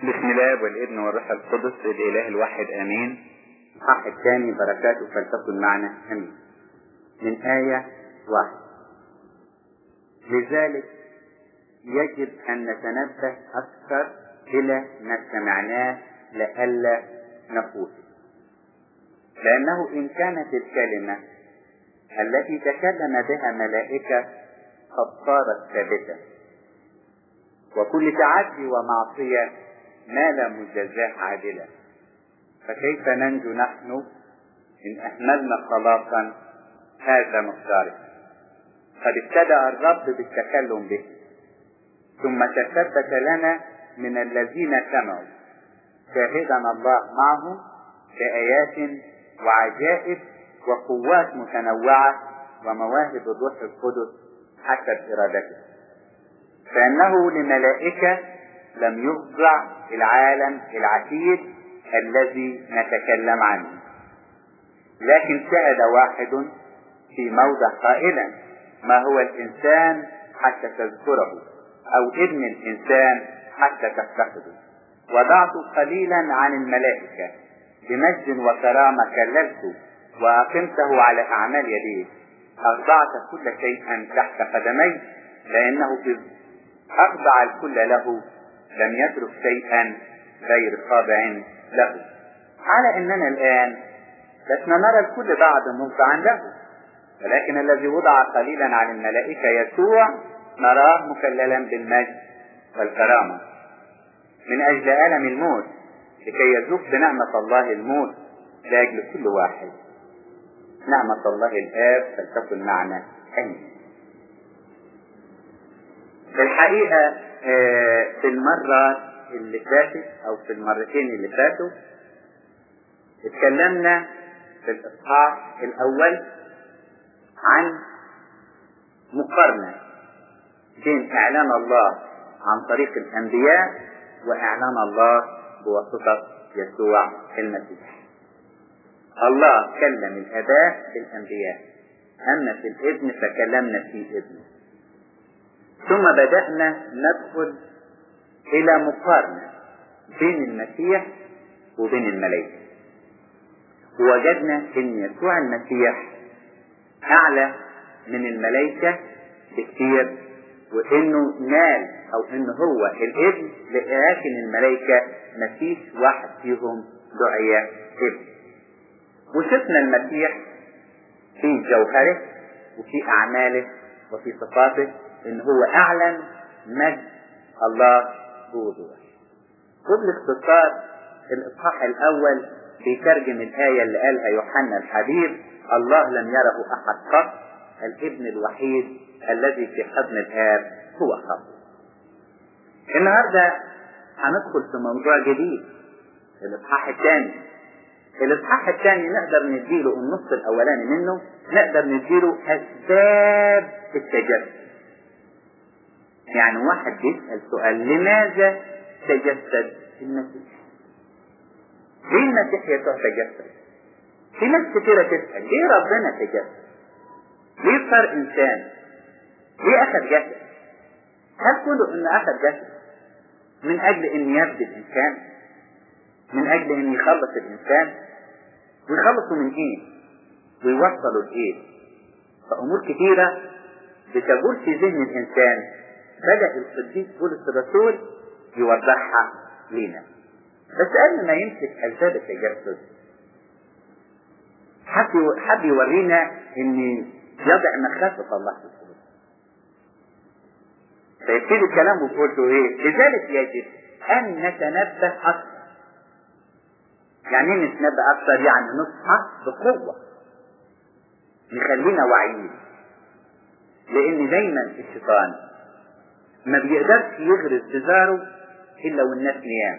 بسم الله والابن والروح القدس الاله الواحد امين الصح الثاني بركاته فلتكن معنا امين من آية واحد لذلك يجب أن نتنبه أكثر إلى ما سمعناه لئلا نفوت لأنه إن كانت الكلمة التي تكلم بها ملائكة قد صارت ثابتة وكل تعدي ومعصية نال مجازاه عادلة فكيف ننجو نحن إن أهملنا خلاصا هذا مقداره قد ابتدأ الرب بالتكلم به ثم تثبت لنا من الذين سمعوا شاهدا الله معهم بآيات وعجائب وقوات متنوعة ومواهب الروح القدس حسب إرادته فإنه لملائكة لم يخضع العالم العتيد الذي نتكلم عنه لكن شهد واحد في موضع قائلا ما هو الإنسان حتى تذكره أو ابن الإنسان حتى تفتقده وضعت قليلا عن الملائكة بمجد وكرامة كللت وأقمته على أعمال يديه أخضعت كل شيء تحت قدمي لأنه إذ أخضع الكل له لم يترك شيئا غير خاضع له على أننا الآن لسنا نرى الكل بعد مخضعا له ولكن الذي وضع قليلا عن الملائكة يسوع نراه مكللا بالمجد والكرامة من أجل ألم الموت لكي يذوق بنعمة الله الموت لأجل كل واحد نعمة الله الآب فلتكن معنا آمين في الحقيقة في المرة اللي فاتت أو في المرتين اللي فاتوا اتكلمنا في الإصحاح الأول عن مقارنة بين إعلان الله عن طريق الأنبياء وإعلان الله بواسطة يسوع المسيح الله كلم الآباء بالأنبياء أما في الابن فكلمنا في ابنه ثم بدأنا ندخل إلى مقارنة بين المسيح وبين الملائكة ووجدنا أن يسوع المسيح أعلى من الملائكة بكثير وإنه نال أو إنه هو الابن لكن الملائكة مفيش واحد فيهم دعي ابن وشفنا المسيح في جوهره وفي أعماله وفي صفاته إن هو أعلن مجد الله بوضوح وبالاختصار الإصحاح الأول بيترجم الآية اللي قالها يوحنا الحبيب الله لم يره أحد قط الابن الوحيد الذي في حضن الآب هو خط النهاردة هندخل في موضوع جديد الإصحاح الثاني الإصحاح الثاني نقدر نديله النص الأولاني منه نقدر نديله أسباب التجسد يعني واحد بيسأل سؤال لماذا تجسد المسيح؟ ليه المسيح يسوع تجسد؟ في ناس كثيرة تسأل ليه ربنا تجسد؟ ليه صار إنسان؟ ليه أخذ جسد؟ هل كله إنه أخذ جسد من أجل إن يفدي الإنسان؟ من أجل إن يخلص الإنسان؟ ويخلصوا من إيه؟ ويوصلوا لإيه؟ فأمور كثيرة بتجول في ذهن الإنسان بدأ القديس بولس الرسول يوضحها لنا بس قبل ما يمسك أسباب التجسد حب حب يورينا إن يضع مخافة الله في القلوب فيبتدي الكلام ويقول له إيه؟ لذلك يجب أن نتنبه أكثر يعني ايه نتنبه أكثر؟ يعني نصحى بقوة نخلينا واعيين لأن دايما الشيطان ما بيقدرش يغرس بزاره الا والناس نيام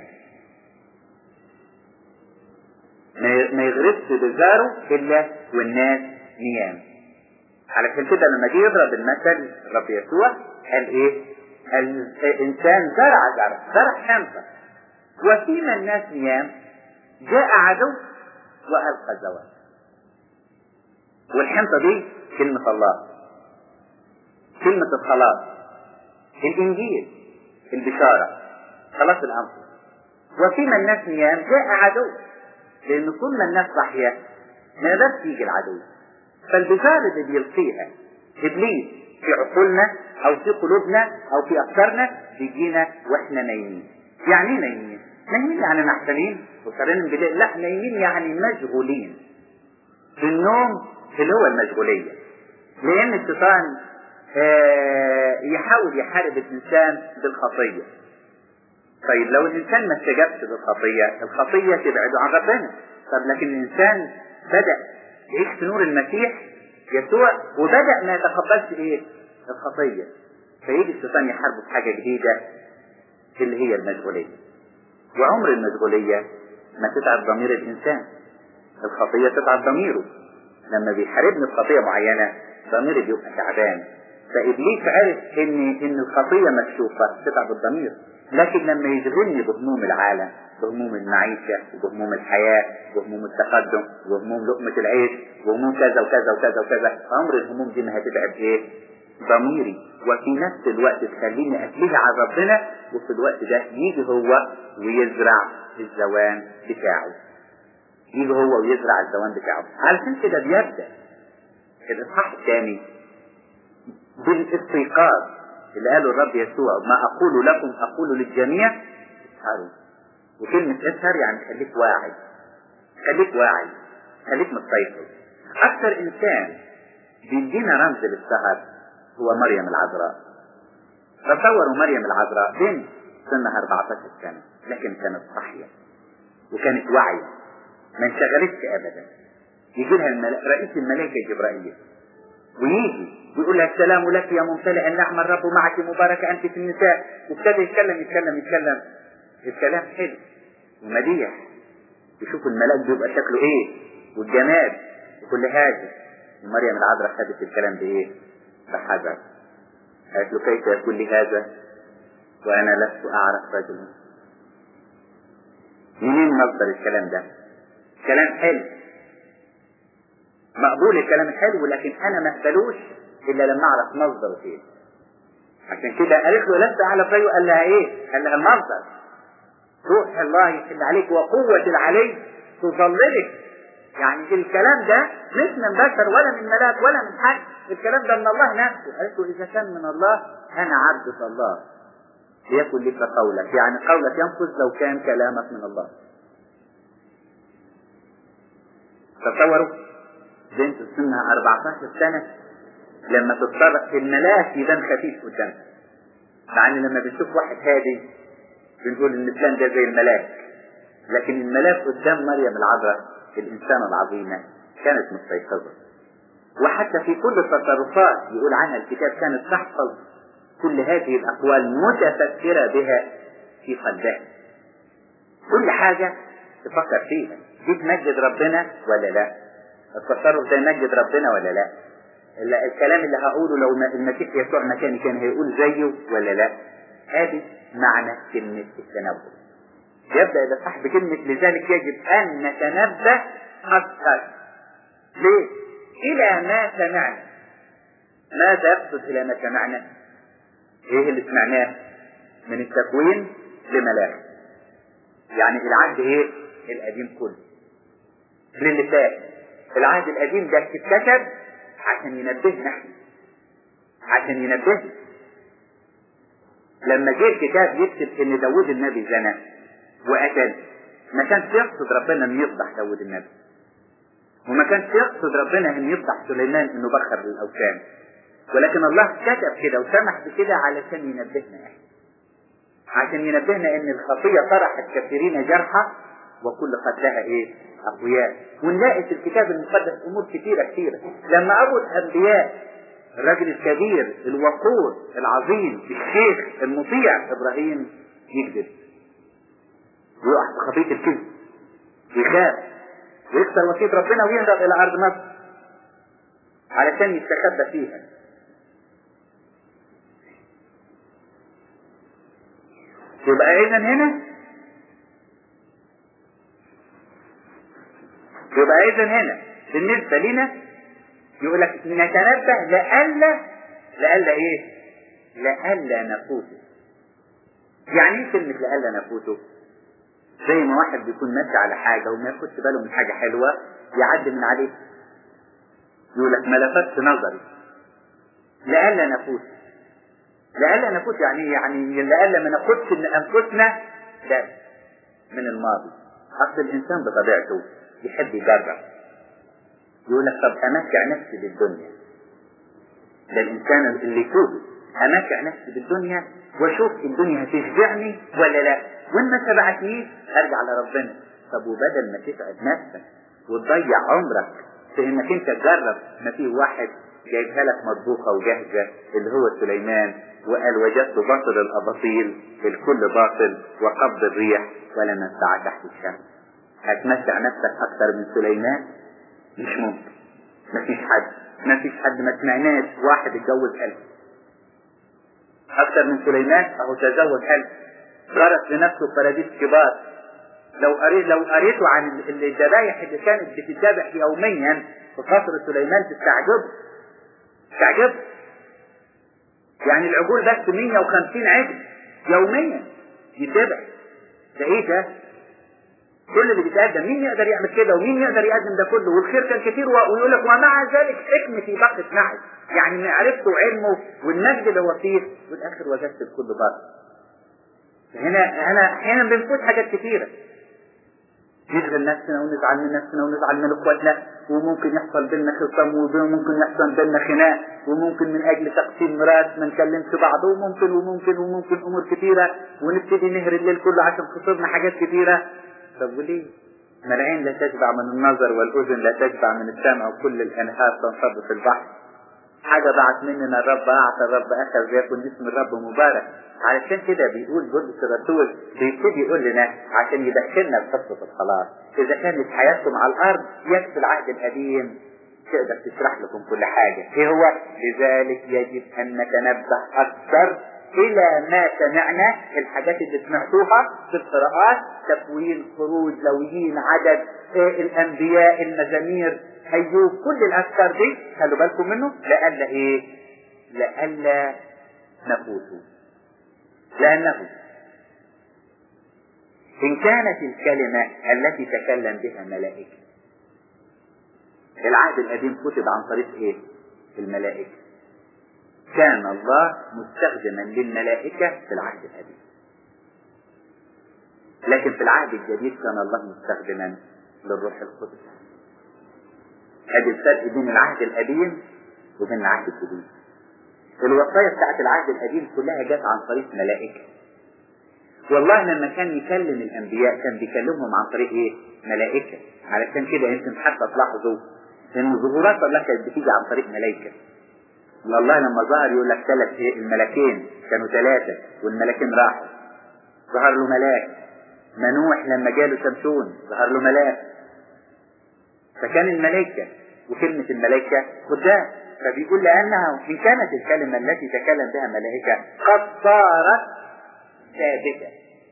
ما يغرسش بزاره الا والناس نيام علشان كده لما جه يضرب المثل رب يسوع قال ايه الانسان زرع زرع زرع حنطه وفيما الناس نيام جاء عدو والقى زواج والحنطه دي كلمه الله كلمه الخلاص الإنجيل البشارة خلاص الأنفس وفيما الناس نيام جاء عدو لأن طول ما الناس صحية ما يقدرش يجي العدو فالبشارة اللي بيلقيها إبليس في عقولنا أو في قلوبنا أو في أفكارنا بيجينا وإحنا نايمين يعني إيه نايمين؟ نايمين يعني محتلين وصارين بالليل لا نايمين يعني مشغولين النوم اللي هو المشغولية لأن الشيطان آه يحاول يحارب الإنسان بالخطية طيب لو الإنسان ما استجابش بالخطية الخطية تبعده عن ربنا طب لكن الإنسان بدأ يعيش في نور المسيح يسوع وبدأ ما يتقبلش إيه الخطية فيجي الشيطان يحاربه بحاجة جديدة اللي هي المشغولية وعمر المشغولية ما تتعب ضمير الإنسان الخطية تتعب ضميره لما بيحاربني بخطية معينة ضميري بيبقى تعبان فإبليس عرف إن إن الخطية مكشوفة تتعب الضمير لكن لما يشغلني بهموم العالم بهموم المعيشة وبهموم الحياة وبهموم التقدم وبهموم لقمة العيش وهموم كذا وكذا وكذا وكذا عمر الهموم دي ما هتتعب ايه؟ ضميري وفي نفس الوقت تخليني اتلهي على ربنا وفي الوقت ده يجي هو ويزرع الزوان بتاعه يجي هو ويزرع الزوان بتاعه علشان كده بيبدا الاصحاح الثاني بالاستيقاظ اللي قاله الرب يسوع ما اقول لكم اقول للجميع اسهروا وكلمة اسهر يعني خليك واعي خليك واعي خليك مستيقظ اكثر انسان بيدينا رمز للسهر هو مريم العذراء تصوروا مريم العذراء بنت سنها 14 سنة لكن كانت صحية وكانت واعية ما انشغلتش ابدا يجي لها الملا... رئيس الملائكة جبرائيل ويجي ويقول لها السلام لك يا ممتلئ النعمة الرب معك مباركة أنت في النساء وابتدى يتكلم يتكلم يتكلم الكلام حلو ومديح يشوف الملاك بيبقى شكله ايه والجمال وكل حاجة ومريم العذراء خدت الكلام بايه بحذر قالت له كيف يكون لي هذا وانا لست اعرف رجلا منين مصدر الكلام ده كلام حلو مقبول الكلام الحلو لكن انا ما اقبلوش الا لما اعرف مصدره فين عشان كده قالت له لست اعلى فيه قال لها ايه قال لها المصدر روح الله يحل عليك وقوة العلي تظللك يعني الكلام ده مش من بشر ولا من ملاك ولا من حد الكلام ده من الله نفسه قالت له إذا كان من الله أنا عبد الله ليكن لك قولك يعني قولك ينفذ لو كان كلامك من الله تصوروا بنت سنها 14 سنة لما تتصرف الملاك يبان خفيف قدامها مع ان لما بنشوف واحد هادي بنقول ان فلان ده زي الملاك لكن الملاك قدام مريم العذراء الانسانة العظيمة كانت مستيقظة وحتى في كل التصرفات يقول عنها الكتاب كانت تحفظ كل هذه الاقوال متفكرة بها في قلبها كل حاجة تفكر فيها دي تمجد ربنا ولا لا التصرف ده يمجد ربنا ولا لا الكلام اللي هقوله لو المسيح يسوع مكاني كان هيقول زيه ولا لا هذه معنى كلمة التنبؤ يبدأ إذا صح بكلمة لذلك يجب أن نتنبه أكثر ليه؟ إلى ما سمعنا ماذا يقصد إلى ما سمعنا؟ إيه اللي سمعناه؟ من التكوين لملاك يعني العهد إيه؟ القديم كله للي فات العهد القديم ده اتكتب عشان ينبهنا احنا عشان ينبهنا لما جه الكتاب يكتب ان داوود النبي زنى وقتل ما كانش يقصد ربنا ان يفضح داوود النبي وما كانش يقصد ربنا ان يفضح سليمان انه بخر للاوثان ولكن الله كتب كده وسمح بكده علشان ينبهنا احنا عشان ينبهنا ان الخطيه طرحت كثيرين جرحى وكل قتلها ايه اقوياء ونلاقي في الكتاب المقدس امور كثيره كثيره لما ابو الانبياء الرجل الكبير الوقور العظيم الشيخ المطيع ابراهيم يكذب ويقع في خطيه الكذب ويخاف ويكسر وصيه ربنا ويهرب الى ارض مصر علشان يستخبى فيها يبقى اذا هنا يبقى اذا هنا بالنسبه لنا يقول لك نتنبه لئلا لئلا ايه؟ لئلا نفوته. يعني ايه كلمة لئلا نفوته؟ زي ما واحد بيكون ماشي على حاجة وما ياخدش باله من حاجة حلوة يعدي من عليه يقول لك ما لفتش نظري لئلا نفوت لئلا نفوت يعني يعني لئلا ما ناخدش من انفسنا ده من الماضي اصل الانسان بطبيعته يحب يجرب يقول لك طب امتع نفسي بالدنيا ده الانسان اللي يفوت امتع نفسي بالدنيا واشوف الدنيا هتشبعني ولا لا وان ما شبعتنيش ارجع لربنا طب وبدل ما تتعب نفسك وتضيع عمرك في انك انت تجرب ما في واحد جايبها لك مطبوخه وجاهزه اللي هو سليمان وقال وجدت باطل الاباطيل الكل باطل وقبض الريح ولا منفعه تحت الشمس هتمتع نفسك اكثر من سليمان مش ممكن مفيش حد مفيش حد ما سمعناش واحد اتجوز ألف أكثر من سليمان أهو تزوج ألف غرس لنفسه فراديس كبار لو قريت لو قريتوا عن الذبايح اللي كانت بتتذبح يوميا في قصر سليمان تستعجب تستعجب يعني العجول بس 150 عجل يوميا يتذبح ده ايه ده؟ كل اللي بيتقدم مين يقدر يعمل كده ومين يقدر يقدم ده كله والخير كان كتير ويقول لك ومع ذلك حكمتي بقت معي يعني معرفته وعلمه والمجد اللي هو فيه والاخر وجدت الكل باطل هنا انا احيانا بنفوت حاجات كتيره نشغل نفسنا ونزعل من نفسنا ونزعل من اخواتنا وممكن يحصل بيننا خصام وممكن يحصل بيننا خناق وممكن من اجل تقسيم ميراث ما نكلمش بعض وممكن وممكن وممكن امور كتيره ونبتدي نهر الليل كله عشان خسرنا حاجات كتيره طب وليه؟ ما العين لا تشبع من النظر والاذن لا تشبع من السمع وكل الانهار تنصب في البحر حاجه ضاعت مننا الرب اعطى الرب اخذ يكن اسم الرب مبارك علشان كده بيقول بولس الرسول بيبتدي يقول لنا عشان يدخلنا في قصه الخلاص اذا كانت حياتكم على الارض يكفي العهد القديم تقدر تشرح لكم كل حاجه ايه هو لذلك يجب ان نتنبه اكثر الى ما سمعنا الحاجات اللي سمعتوها في القراءات تكوين خروج لويين عدد إيه الانبياء المزامير ايوب كل الافكار دي خلوا بالكم منه لئلا ايه لئلا نفوتوا لانه ان كانت الكلمه التي تكلم بها ملائكه العهد القديم كتب عن طريق ايه الملائكه كان الله مستخدما للملائكة في العهد القديم لكن في العهد الجديد كان الله مستخدما للروح القدس هذا الفرق بين العهد القديم وبين العهد الجديد الوصايا بتاعت العهد القديم كلها جت عن طريق ملائكة والله لما كان يكلم الأنبياء كان بيكلمهم عن طريق إيه؟ ملائكة علشان كده يمكن حتى تلاحظوا إن ظهورات الله كانت بتيجي عن طريق ملائكة والله لما ظهر يقول لك ثلاث الملكين كانوا ثلاثة والملكين راحوا ظهر له ملاك منوح لما جاله شمشون ظهر له ملاك فكان الملائكة وكلمة الملائكة قدام فبيقول لأنها إن كانت الكلمة التي تكلم بها الملائكة قد صارت ثابتة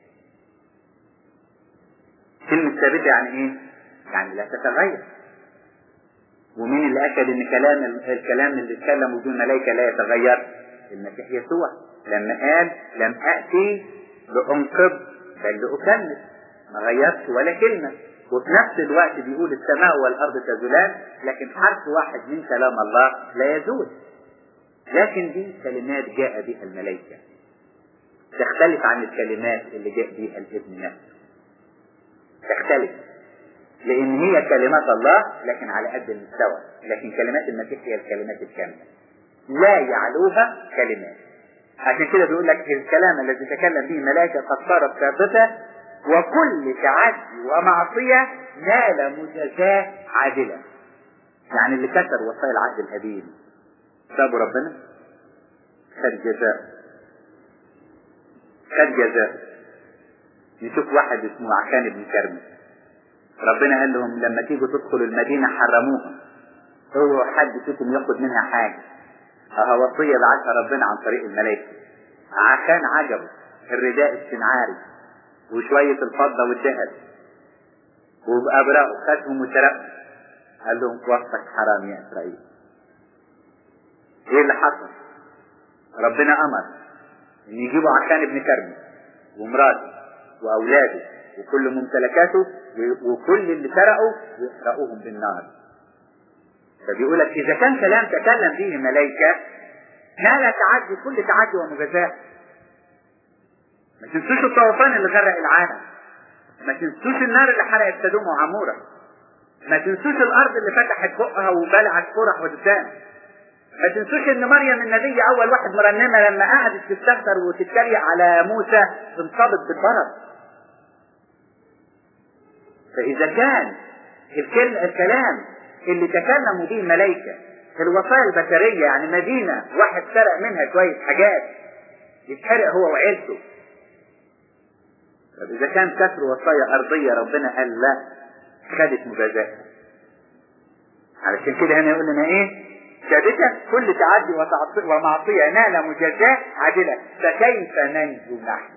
كلمة ثابتة يعني إيه؟ يعني لا تتغير ومين اللي أكد إن كلام الكلام اللي اتكلموا به الملائكة لا يتغير؟ المسيح يسوع لما قال لم آتي لأنقذ بل لأكمل ما غيرش ولا كلمة وفي نفس الوقت بيقول السماء والأرض تزولان لكن حرف واحد من كلام الله لا يزول لكن دي كلمات جاء بها الملائكة تختلف عن الكلمات اللي جاء بها الابن نفسه تختلف لأن هي كلمات الله لكن على قد المستوى لكن كلمات المسيح هي الكلمات الكاملة لا يعلوها كلمات عشان كده بيقول لك الكلام الذي تكلم به الملائكة قد صارت ثابتة وكل تعدي ومعصية نال مجازاه عادلا يعني اللي كسر وصايا العهد القديم سابوا ربنا خد جزاء خد جزاء نشوف واحد اسمه عكان بن كرمس ربنا قال لهم لما تيجوا تدخلوا المدينة حرموها هو حد فيكم ياخد منها حاجة اه وصية بعتها ربنا عن طريق الملائكة عشان عجبه الرداء السنعاري وشوية الفضة والذهب وبأبرقه خدهم وسرقهم قال لهم وصفك حرام يا إسرائيل ايه اللي حصل ربنا أمر ان يجيبوا عشان ابن كرمي ومراته وأولاده وكل ممتلكاته وكل اللي سرقوا يحرقوهم بالنار فبيقول لك إذا كان كلام تكلم به ملائكة ما لا تعدي كل تعدي ومجازاة ما تنسوش الطوفان اللي غرق العالم ما تنسوش النار اللي حرقت سدوم وعمورة ما تنسوش الأرض اللي فتحت بقها وبلعت فرح ودسام ما تنسوش ان مريم النبي اول واحد مرنمه لما قعدت تستهتر وتتريق على موسى انصابت بالبرد فاذا كان الكلم الكلام اللي تكلموا به الملائكه الوصايا البشريه يعني مدينه واحد سرق منها شويه حاجات يتحرق هو وعيلته طب اذا كان كسر وصايا ارضيه ربنا قال لا خدت مجازاتها علشان كده هنا يقول لنا ايه ثابتة كل تعدي ومعصية نال مجازاة عادلة فكيف ننجو نحن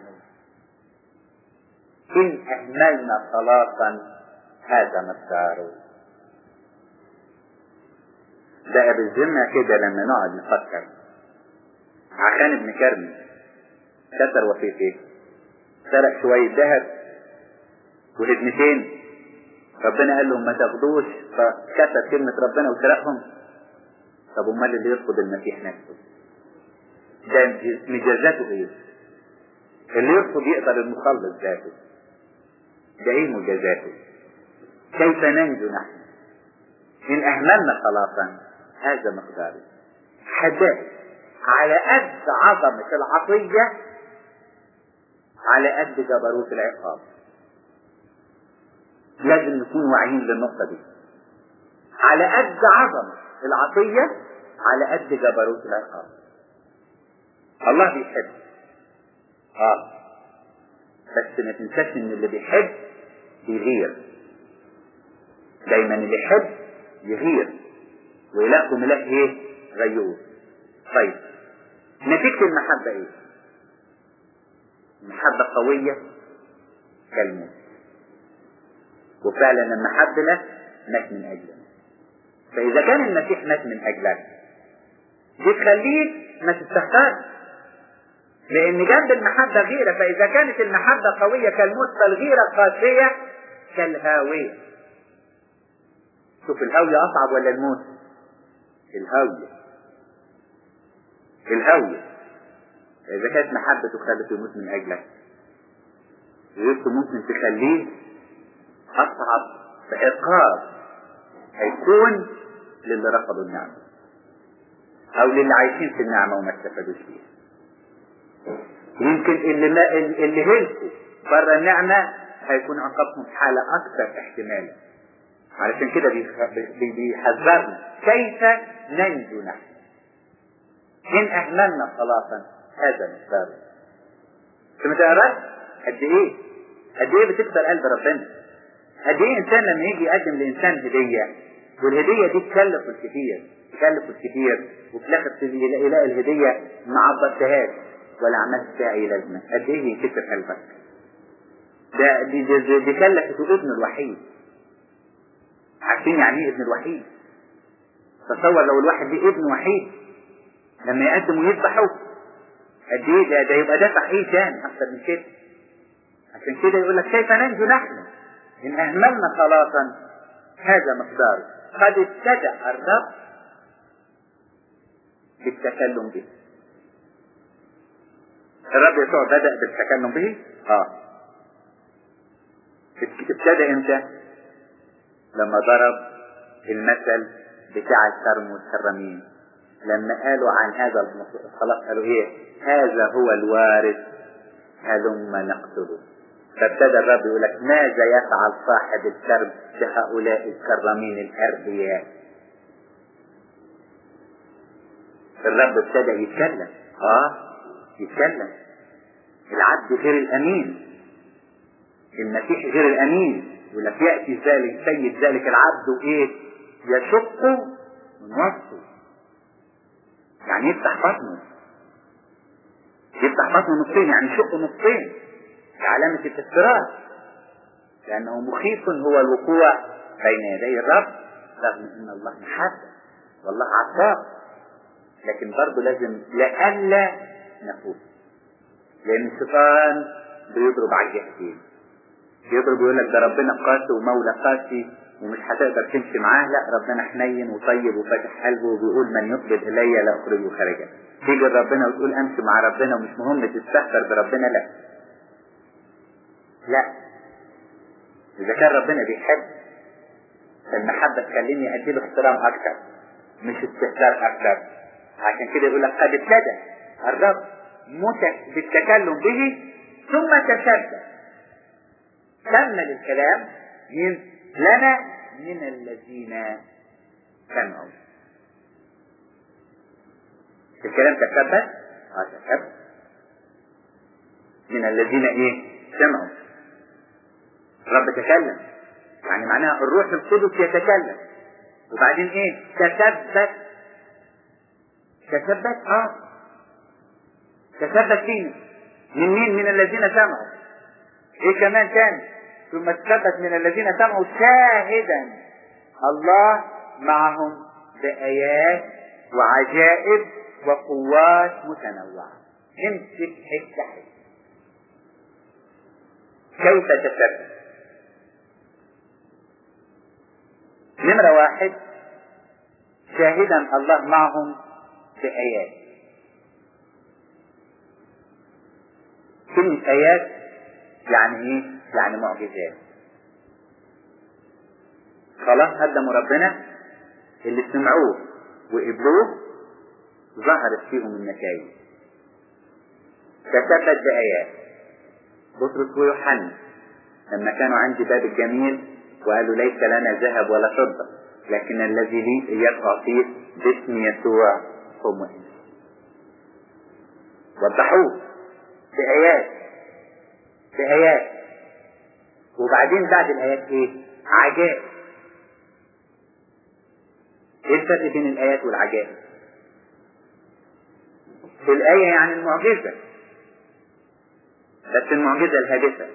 إن أهملنا خلاصا هذا مساره بقى بالذمة كده لما نقعد نفكر عشان ابن كرمي كسر وصيته سرق شوية ذهب وهدمتين ربنا قال لهم ما تاخدوش فكسر كلمة ربنا وسرقهم طب امال اللي يرفض المسيح نفسه ده مجازاته ايه اللي يرفض يقدر المخلص ذاته ده ايه مجازاته كيف ننجو نحن ان اهملنا خلاصا هذا مقداره حدائق على قد عظمة العطية على قد جبروت العقاب لازم نكون واعيين للنقطة دي على قد عظمة العطية على قد جبروت العقاب الله بيحب اه بس ما تنساش ان اللي بيحب بيغير دايما اللي يحب يغير وإلهكم إله ايه غيور طيب نتيجة المحبة ايه المحبة قوية كالموت وفعلا لما حبنا مات من أجلنا فإذا كان المسيح مات من أجلك دي تخليك ما تستهترش لأن جنب المحبة غيرة فإذا كانت المحبة قوية كالموت فالغيرة قاسية كالهاوية شوف الهاوية أصعب ولا الموت؟ الهاوية الهاوية إذا كانت محبته خلته يموت من أجلك غيرته ممكن تخليه أصعب في عقاب هيكون للي رفضوا النعمة أو للي عايشين في النعمة وما استفادوش فيها يمكن اللي ما اللي هلكوا بره النعمة هيكون عقابهم حالة أكثر احتمالا علشان كده بيحذرنا كيف ننجو نحن إن أهملنا خلاصا هذا مختار انت ما تعرفش قد إيه قد إيه بتكسر قلب ربنا قد إيه إنسان لما يجي يقدم لإنسان هدية والهدية دي تكلف الكثير تكلف الكثير وفي الآخر يلاقي الهدية ما عبرتهاش ولا عملت فيها أي لازمة قد إيه ينكسر قلبك ده دي, دي, دي, دي كلفته ابنه الوحيد عارفين يعني ايه ابن الوحيد تصور لو الواحد دي ابن وحيد لما يقدم ويذبحه قد ايه ده, ده يبقى دفع ايه تاني اكتر من كده عشان كده يقول لك كيف ننجو نحن ان اهملنا خلاصا هذا مقداره قد ابتدأ الرب بالتكلم به الرب يسوع بدأ بالتكلم به اه ابتدى امتى لما ضرب المثل بتاع الكرم والكرمين لما قالوا عن هذا خلاص قالوا ايه هذا هو الوارث هلم نقتله فابتدى الرب يقول لك ماذا يفعل صاحب الكرم بهؤلاء الكرمين الأربياء الرب ابتدى يتكلم اه يتكلم العبد غير الامين المسيح غير الامين ولك ياتي ذلك سيد ذلك العبد وايه يشق من وسطه يعني يفتح بطنه يفتح بطنه نصين يعني يشق نصين كعلامة الافتراء لأنه مخيف هو الوقوع بين يدي الرب رغم أن الله محبة والله عطاء لكن برضه لازم لئلا نفوت لأن الشيطان بيضرب على الجهتين يضرب يقول لك ده ربنا قاسي ومولى قاسي ومش هتقدر تمشي معاه لا ربنا حنين وطيب وفاتح قلبه وبيقول من يقبل الي لا اخرجه خارجا تيجي ربنا وتقول امشي مع ربنا ومش مهم تستهتر بربنا لا لا اذا كان ربنا بيحب المحبة تخليني اديله احترام اكتر مش استهتار اكتر عشان كده يقول لك قد ابتدى الرب مت... بالتكلم به ثم تشبه كمل الكلام من لنا من الذين سمعوا الكلام تثبت اه تثبت من الذين ايه سمعوا رب تكلم يعني معناها الروح القدس يتكلم وبعدين ايه تثبت تثبت اه تثبت فينا من مين من الذين سمعوا ايه كمان تاني ثم تثبت من الذين سمعوا شاهدا الله معهم بآيات وعجائب وقوات متنوعة امسك حتة حتة كيف تثبت نمرة واحد شاهدا الله معهم بآيات كلمة آيات يعني ايه؟ يعني معجزات خلاص قدموا ربنا اللي سمعوه وقبلوه ظهرت فيهم النتائج تثبت بآيات بطرس ويوحنا لما كانوا عند باب الجميل وقالوا ليس لنا ذهب ولا فضة لكن الذي لي يبقى فيه باسم يسوع هم انت وضحوه بآيات بآيات وبعدين بعد الآيات ايه عجائب ايه الفرق بين الآيات والعجائب الآية يعني المعجزة بس المعجزة الهادفة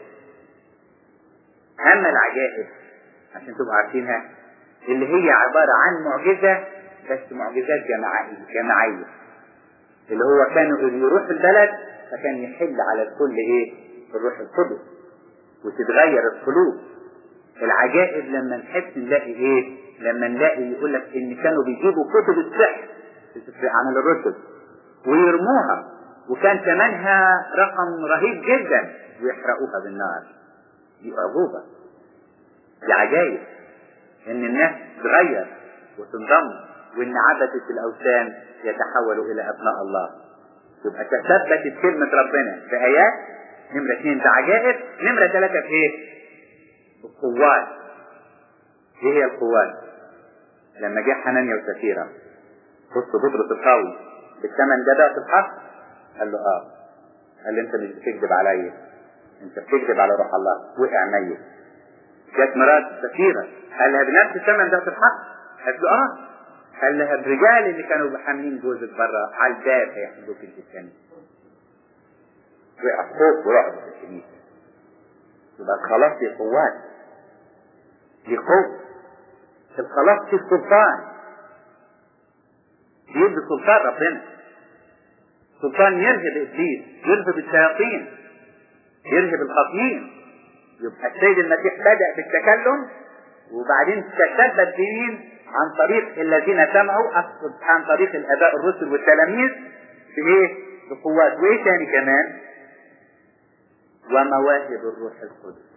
أما العجائب عشان تبقوا عارفينها اللي هي عبارة عن معجزة بس معجزات جماعية جماعية اللي هو كانوا اللي يروح البلد فكان يحل على الكل ايه الروح القدس وتتغير القلوب العجائب لما نحس نلاقي ايه لما نلاقي يقول لك ان كانوا بيجيبوا كتب السحر في عمل الرسل ويرموها وكان ثمنها رقم رهيب جدا ويحرقوها بالنار دي أعجوبة دي عجائب ان الناس تتغير وتنضم وان عبدة الاوثان يتحولوا الى ابناء الله يبقى تثبتت كلمة ربنا بآيات نمرة اثنين بعجائب نمرة ثلاثة في ايه؟ القوات ايه هي القوات؟ لما جه حنانيا وسفيرة بص بطرس القوي بالثمن ده بقى في الحق قال له اه قال له انت مش بتكذب عليا انت بتكذب على روح الله وقع ميت جت مرات سفيرة قال لها بنفس الثمن ده في الحق قالت له اه قال لها الرجال اللي كانوا حاملين جوزك بره على الباب هيحملوك انت الثاني وقع خوف ورعب في الكنيسة يبقى الخلاص دي قوات دي قوة الخلاص في سلطان بيدي سلطان ربنا سلطان يرهب ابليس يرهب الشياطين يرهب الخاطئين يبقى السيد المسيح بدأ بالتكلم وبعدين تثبت بمين عن طريق الذين سمعوا أقصد عن طريق الآباء الرسل والتلاميذ في إيه؟ بقوات وإيه تاني كمان؟ ومواهب الروح القدس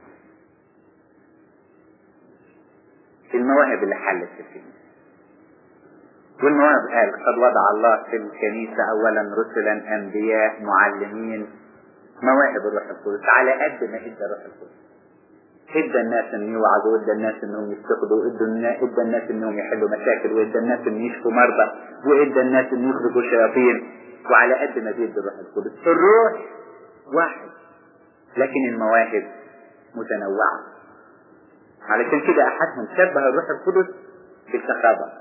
المواهب اللي حلت في الكنيسة والمواهب قال قد وضع الله في الكنيسة أولا رسلا أنبياء معلمين مواهب الروح القدس على قد ما ادى الروح القدس ادى الناس ان يوعظوا وادى الناس انهم يفتقدوا ادى ادى الناس انهم يحلوا مشاكل وادى الناس ان يشفوا مرضى وادى الناس ان يخرجوا شياطين وعلى قد ما بيدي الروح القدس الروح واحد لكن المواهب متنوعة علشان كده احدهم شبه الروح القدس بالكهرباء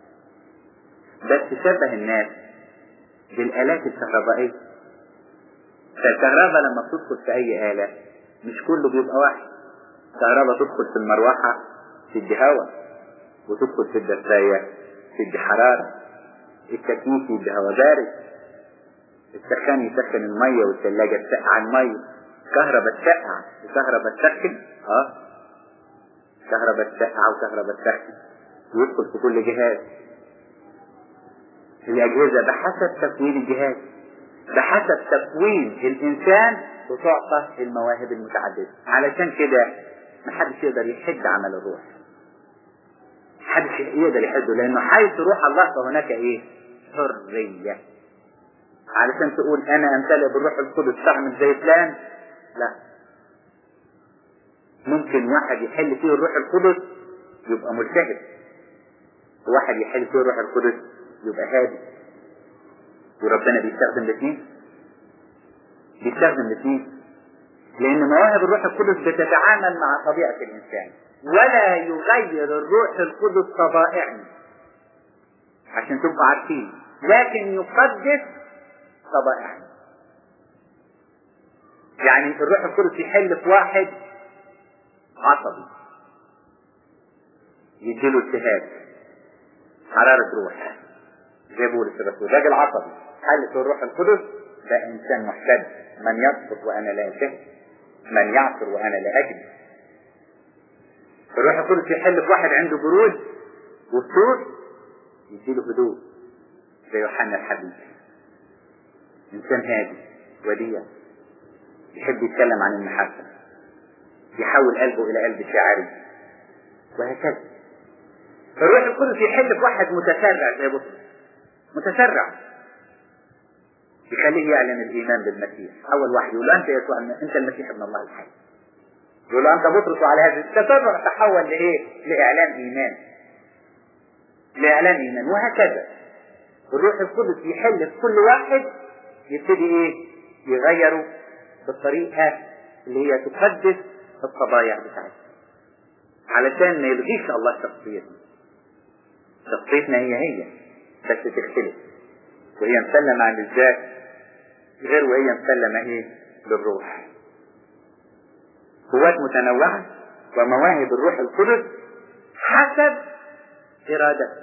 بس شبه الناس بالآلات الكهربائية فالكهرباء لما بتدخل في أي آلة مش كله بيبقى واحد الكهرباء تدخل في المروحة تدي هواء وتدخل في الدفاية تدي حرارة التكييف يدي هواء بارد السخان يسخن المية والثلاجة تسقع المية كهرباء تسقع وكهرباء تسخن اه كهرباء تسقع وكهرباء تسخن ويدخل في كل جهاز الأجهزة بحسب تكوين الجهاز بحسب تكوين الإنسان وتعطى المواهب المتعددة علشان كده محدش يقدر يحد عمل الروح محدش يقدر يحده لأنه حيث روح الله فهناك إيه؟ حرية علشان تقول أنا أمتلئ بالروح القدس تعمل زي فلان لا ممكن واحد يحل فيه الروح القدس يبقى مجتهد وواحد يحل فيه الروح القدس يبقى هادي وربنا بيستخدم الاثنين بيستخدم الاثنين لأن مواهب الروح القدس بتتعامل مع طبيعة الإنسان ولا يغير الروح القدس طبائعنا عشان تبقوا عارفين لكن يقدس طبائعنا يعني الروح القدس يحل في واحد عصبي يديله التهاب حرارة روح زي بولس الرسول راجل عصبي حل في الروح القدس ده انسان محتد من يصبر وانا لا اشهد من يعصر وانا لا اجد الروح القدس يحل في واحد عنده برود وفتور يديله هدوء زي يوحنا الحبيب انسان هادي وديع يحب يتكلم عن المحبة يحول قلبه الى قلب شاعري وهكذا الروح القدس يحل في واحد متسرع زي بطرس متسرع يخليه يعلن الايمان بالمسيح اول واحد يقول له انت يسوع انت المسيح ابن الله الحي يقول له انت بطرس وعلى هذا التسرع تحول لايه لاعلان ايمان لاعلان ايمان وهكذا الروح القدس يحل في كل واحد يبتدي ايه يغيره بالطريقه اللي هي تقدس الطبايع بتاعتنا علشان ما يلغيش الله شخصيتنا شخصيتنا هي هي بس تختلف وهي مسلمة عن الذات غير وهي مسلمة ايه للروح قوات متنوعة ومواهب الروح القدس حسب إرادته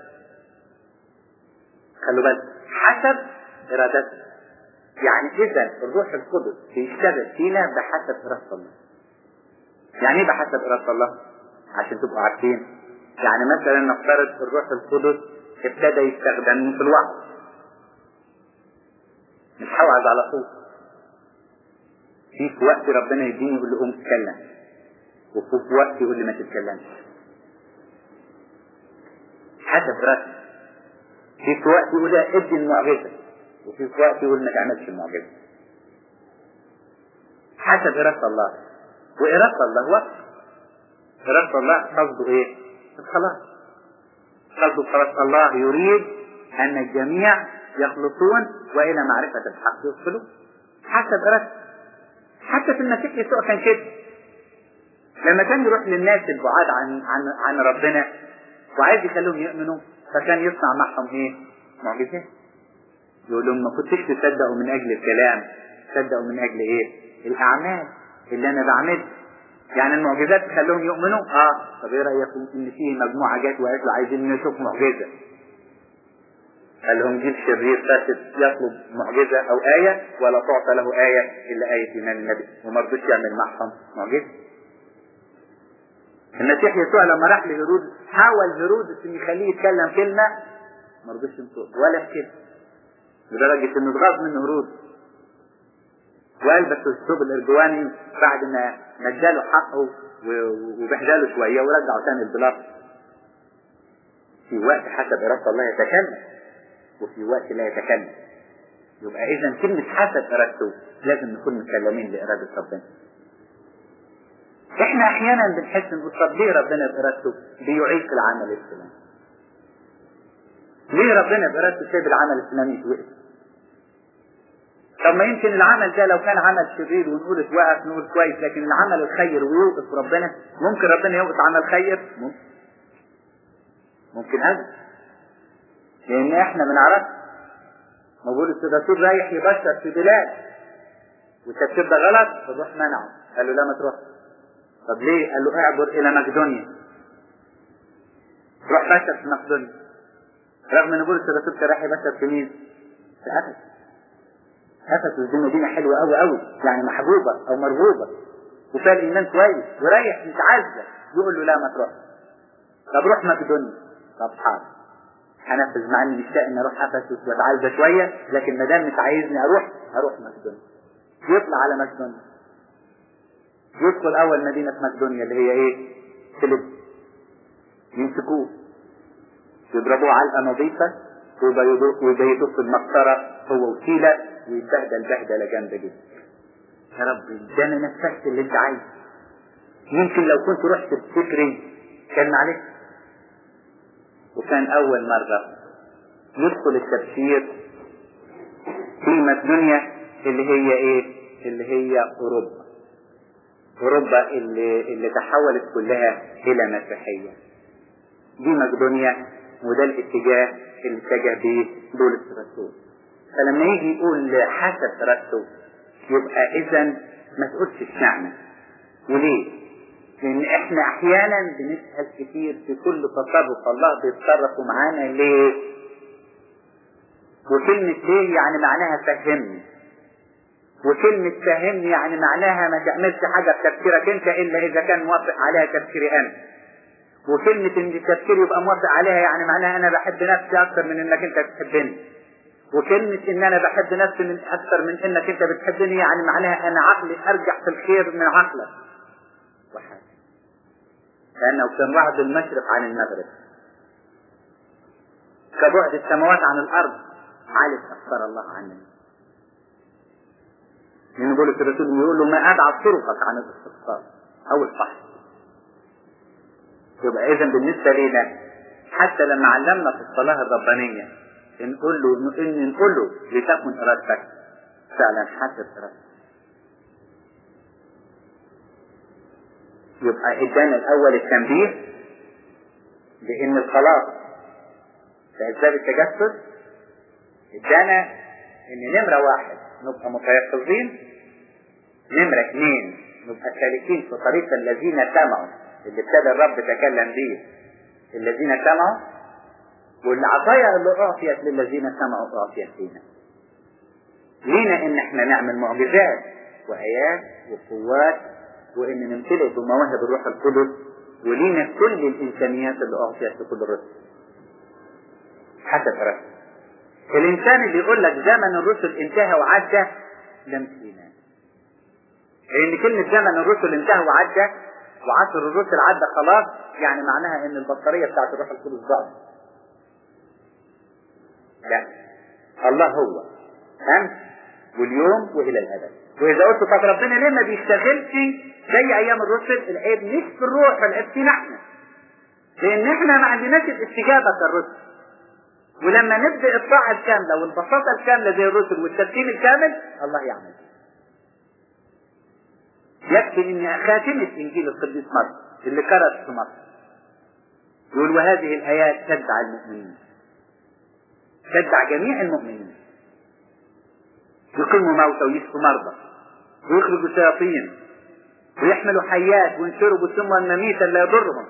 خلوا بالك حسب إرادته يعني إذا الروح القدس بيشتغل فينا بحسب إرادة الله يعني إيه بحسب إرادة الله؟ عشان تبقوا عارفين يعني مثلا نفترض الروح القدس ابتدى يستخدمني في الوعظ مش هوعظ على طول في في وقت ربنا يديني يقول له قوم اتكلم وفي وقت يقول لي ما تتكلمش حسب رأسي في في وقت يقول لي ادي المعجزة وفي في وقت يقول ما تعملش المعجزة حسب إرادة الله وإرادة الله وقت إرادة الله قصده إيه؟ الخلاص قصده خلاص الله يريد أن الجميع يخلصون وإلى معرفة الحق يوصلون حسب إرادته حتى في المسيح يسوع كان كده لما كان يروح للناس البعاد عن عن عن ربنا وعايز يخليهم يؤمنوا فكان يصنع معهم ايه؟ معجزات. يقول لهم ما كنتش تصدقوا من اجل الكلام، تصدقوا من اجل ايه؟ الاعمال اللي انا بعملها. يعني المعجزات تخليهم يؤمنوا؟ اه، طب ايه رايكم ان في مجموعه جت وقالت له عايزين نشوف معجزه. قال لهم جيل شرير فاسد يطلب معجزة أو آية ولا تعطى له آية إلا آية إيمان النبي وما رضوش يعمل معهم معجزة. المسيح يسوع لما راح لهيرودس حاول هيرودس إن يخليه يتكلم كلمة ما رضوش ينطق ولا كلمة لدرجة إنه اتغاظ من هيرودس وألبس الثوب الأرجواني بعد ما مداله حقه وبهدله شوية ورجعه تاني البلاط في وقت حسب إرادة الله يتكلم وفي وقت لا يتكلم يبقى اذا كلمة حسب ارادته لازم نكون مكلمين بارادة ربنا احنا احيانا بنحس ان طب ليه ربنا بارادته بيعيد في العمل الفلاني ليه ربنا بارادته سايب العمل الفلاني يتوقف طب ما يمكن العمل ده لو كان عمل شرير ونقول اتوقف نقول كويس لكن العمل الخير ويوقف ربنا ممكن ربنا يوقف عمل خير ممكن ممكن ابدا لان احنا بنعرف ما بولس الرسول رايح يبشر في بلاد والتبشير ده غلط فروح منعه قال له لا ما تروح طب ليه؟ قال له اعبر الى مقدونيا روح بشر في مقدونيا رغم ان بولس الرسول كان رايح يبشر في مين؟ في افسس افسس دي مدينه حلوه قوي قوي يعني محبوبه او مرغوبه وفيها الايمان كويس ورايح متعزه يقول له لا ما تروح طب روح مقدونيا طب حاضر هنفذ مع اني مشتاق اني اروح افسس واتعزى شويه لكن ما دام مش عايزني اروح هروح مقدونيا يطلع على مقدونيا يدخل اول مدينه مقدونيا اللي هي ايه؟ فيليب يمسكوه يضربوه علقه نظيفه ويبيتوه في المقطره هو وسيله ويتبهدل بهدله جامده جدا يا رب ده انا نفذت اللي انت عايزه يمكن لو كنت رحت بفكري كان معلش وكان اول مره يدخل التبشير في مقدونيا اللي هي ايه؟ اللي هي اوروبا اوروبا اللي اللي تحولت كلها الى مسيحيه دي مقدونيا وده الاتجاه اللي اتجه به بولس الرسول فلما يجي يقول حسب رسول يبقى اذا ما تقولش اشمعنى وليه؟ لان احنا احيانا بنسال كتير في كل تصرف الله بيتصرفوا معانا ليه؟ وكلمة ليه يعني معناها فهمني وكلمة فهمني يعني معناها ما تعملش حاجة بتفكيرك انت الا اذا كان موافق عليها تفكيري انا وكلمة ان التفكير يبقى موافق عليها يعني معناها انا بحب نفسي اكثر من انك انت بتحبني وكلمة ان انا بحب نفسي من اكثر من انك انت بتحبني يعني معناها انا عقلي ارجع في الخير من عقلك وحاجة لانه كان بعد المشرق عن المغرب كبعد السماوات عن الارض عالم اخبر الله عننا من بولس الرسول يقول له ما ابعد طرقك عن الاستغفار او الفحص يبقى اذا بالنسبه لنا حتى لما علمنا في الصلاه الربانيه نقول له ان نقول له لتكن ارادتك فعلا حسب ارادتك يبقى ادانا الاول التنبيه بان الخلاص في اسباب التجسد ادانا ان نمره واحد نبقى متيقظين نمره اثنين نبقى سالكين في طريق الذين سمعوا اللي ابتدى الرب تكلم به الذين سمعوا والعطايا اللي اعطيت للذين سمعوا اعطيت لنا لينا ان احنا نعمل معجزات وايات وقوات وان نمتلئ بمواهب الروح القدس ولينا كل الامكانيات اللي اعطيت لكل الرسل حسب رسل الانسان اللي يقول لك زمن الرسل انتهى وعدى لم فينا لان كلمة زمن الرسل انتهى وعدى وعصر الرسل عدى خلاص يعني معناها ان البطارية بتاعت الروح القدس ضاعت لا الله هو امس واليوم والى الابد واذا قلت طب ربنا ليه ما بيشتغلش زي ايام الرسل العيب مش في الروح العيب فينا احنا لان احنا ما عندناش الاستجابه كالرسل ولما نبدا الطاعه الكامله والبساطه الكامله زي الرسل والتسليم الكامل الله يعمل يكفي ان خاتمه انجيل القديس مرقس اللي كرت في مصر يقول وهذه الايات تدعى المؤمنين تدعى جميع المؤمنين يقيموا موتى ويشفوا مرضى ويخرجوا شياطين ويحملوا حيات وينشربوا سما مميتا لا يضرهم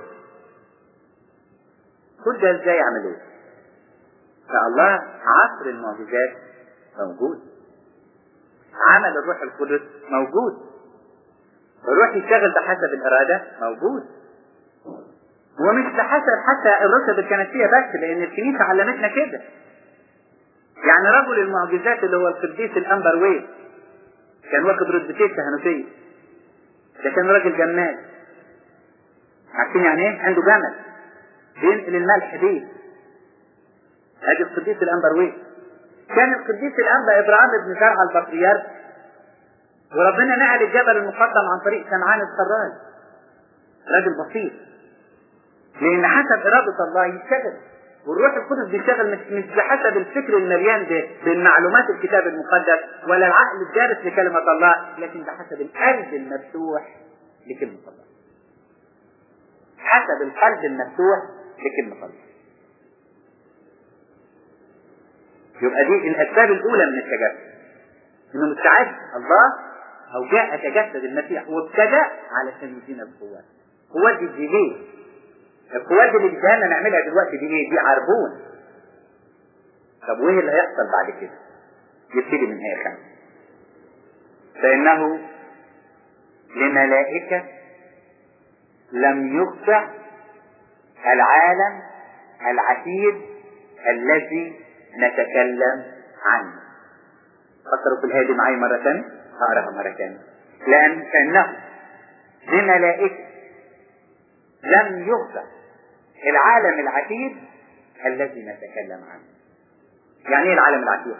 كل ده ازاي يعملوه فالله عصر المعجزات موجود عمل الروح القدس موجود الروح يشتغل بحسب الإرادة موجود ومش بحسب حتى الرتب الكنسية بس لأن الكنيسة علمتنا كده يعني رجل المعجزات اللي هو القديس الأنبر ويل كان واخد رتبتين كهنوتية ده كان راجل جمال عارفين يعني ايه؟ عنده جمل بينقل الملح بيه ادي القديس الأنبر ويل كان القديس الأنبا إبراهيم بن زرع البطريرك وربنا نقل الجبل المقدم عن طريق سمعان السراج راجل بسيط لأن حسب إرادة الله يشتغل والروح القدس بيشتغل مش مش بحسب الفكر المليان بالمعلومات الكتاب المقدس ولا العقل الدارس لكلمة الله لكن بحسب القلب المفتوح لكلمة الله حسب القلب المفتوح لكلمة الله يبقى دي الأسباب الأولى من التجسد إنه مستعد الله أو جاء تجسد المسيح وابتدأ علشان يدينا القوات قوات دي ليه؟ القوات اللي بدنا نعملها دلوقتي دي ايه؟ دي عربون طب وايه اللي هيحصل بعد كده؟ يبتدي من هي خمسة فإنه لملائكة لم يخضع العالم العتيد الذي نتكلم عنه فكروا في الهادي معي مرة ثانية هقراها مرة ثانية لأن فإنه لملائكة لم يخضع العالم العتيد الذي نتكلم عنه يعني ايه العالم العتيد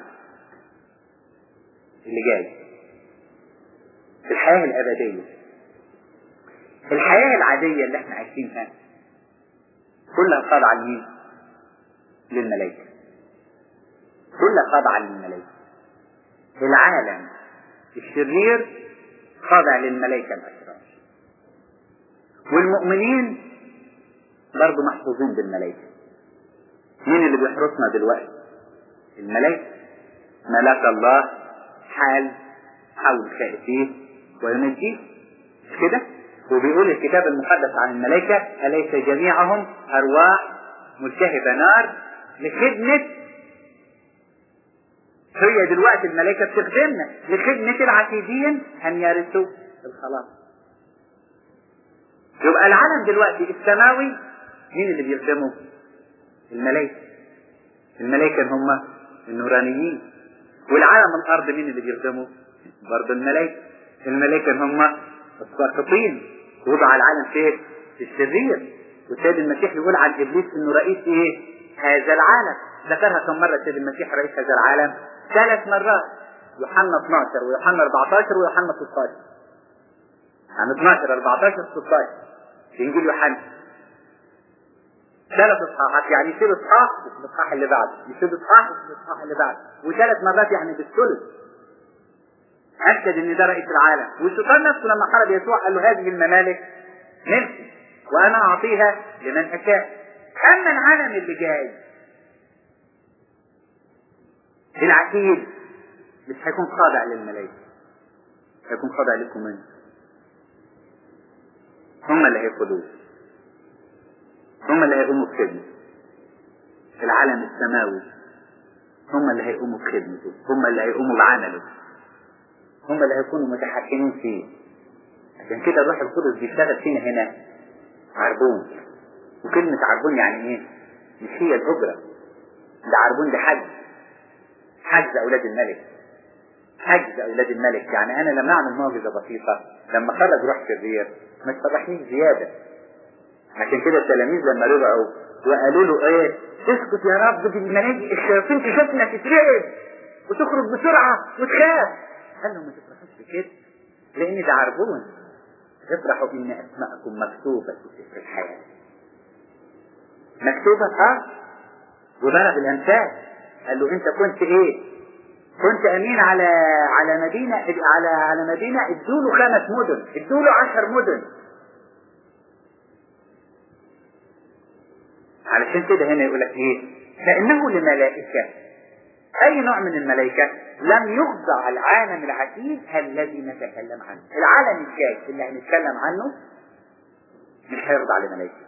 اللي جاي الحياة الأبدية الحياة العادية اللي احنا عايشينها كلها خاضعة لمين؟ للملائكة كلها خاضعة للملائكة العالم الشرير خاضع للملائكة الأشرار والمؤمنين برضه محفوظين بالملائكة مين اللي بيحرسنا دلوقتي الملائكة ملاك الله حال حول خائفيه وينجيه مش كده وبيقول الكتاب المقدس عن الملائكة أليس جميعهم أرواح ملتهبة نار لخدمة هي دلوقتي الملائكة بتخدمنا لخدمة العتيدين أن يرثوا الخلاص يبقى العالم دلوقتي السماوي مين اللي بيخدمه؟ الملائكة الملائكة هم النورانيين والعالم الأرض مين اللي بيخدمه؟ برضه الملائكة الملائكة هم الساقطين وضع العالم فين؟ في الشرير والسيد المسيح يقول عن ابليس انه رئيس ايه؟ هذا العالم ذكرها كم مرة السيد المسيح رئيس هذا العالم؟ ثلاث مرات يوحنا 12 ويوحنا 14 ويوحنا 16 يعني 12 14 16 في انجيل يوحنا ثلاث اصحاحات يعني يصير اصحاح الاصحاح اللي بعده يصير اصحاح الاصحاح اللي بعده وثلاث مرات يعني بالثلث أكد إن ده رئيس العالم والشيطان نفسه لما حارب يسوع قال له هذه الممالك ملكي وأنا أعطيها لمن أشاء أما العالم اللي جاي العتيد مش هيكون خاضع للملائكة هيكون خاضع لكم انت هم اللي هيقودوه هم اللي هيقوموا بخدمة العالم السماوي هم اللي هيقوموا بخدمته هم اللي هيقوموا بعمله هم اللي هيكونوا متحكمين فيه عشان كده الروح القدس بيشتغل فينا هنا عربون وكلمة عربون يعني ايه؟ مش هي الأجرة ده عربون ده حج حج أولاد الملك حج أولاد الملك يعني أنا لما أعمل معجزة بسيطة لما خرج روح شرير ما تفرحنيش زيادة عشان كده التلاميذ لما رجعوا وقالوا له ايه اسكت يا رب دي الملاجئ الشياطين تشوفنا تترعب وتخرج بسرعة وتخاف قال لهم ما تفرحوش بكده لان ده عربون افرحوا ان اسماءكم مكتوبة في سفر الحياة مكتوبة اه وضرب الامثال قال له انت كنت ايه كنت امين على على مدينة على على مدينة ادوا له خمس مدن ادوا له عشر مدن علشان كده هنا يقول لك ايه فانه لملائكة اي نوع من الملائكة لم يخضع العالم العتيد الذي نتكلم عنه العالم الجاي اللي هنتكلم عنه مش هيخضع لملائكة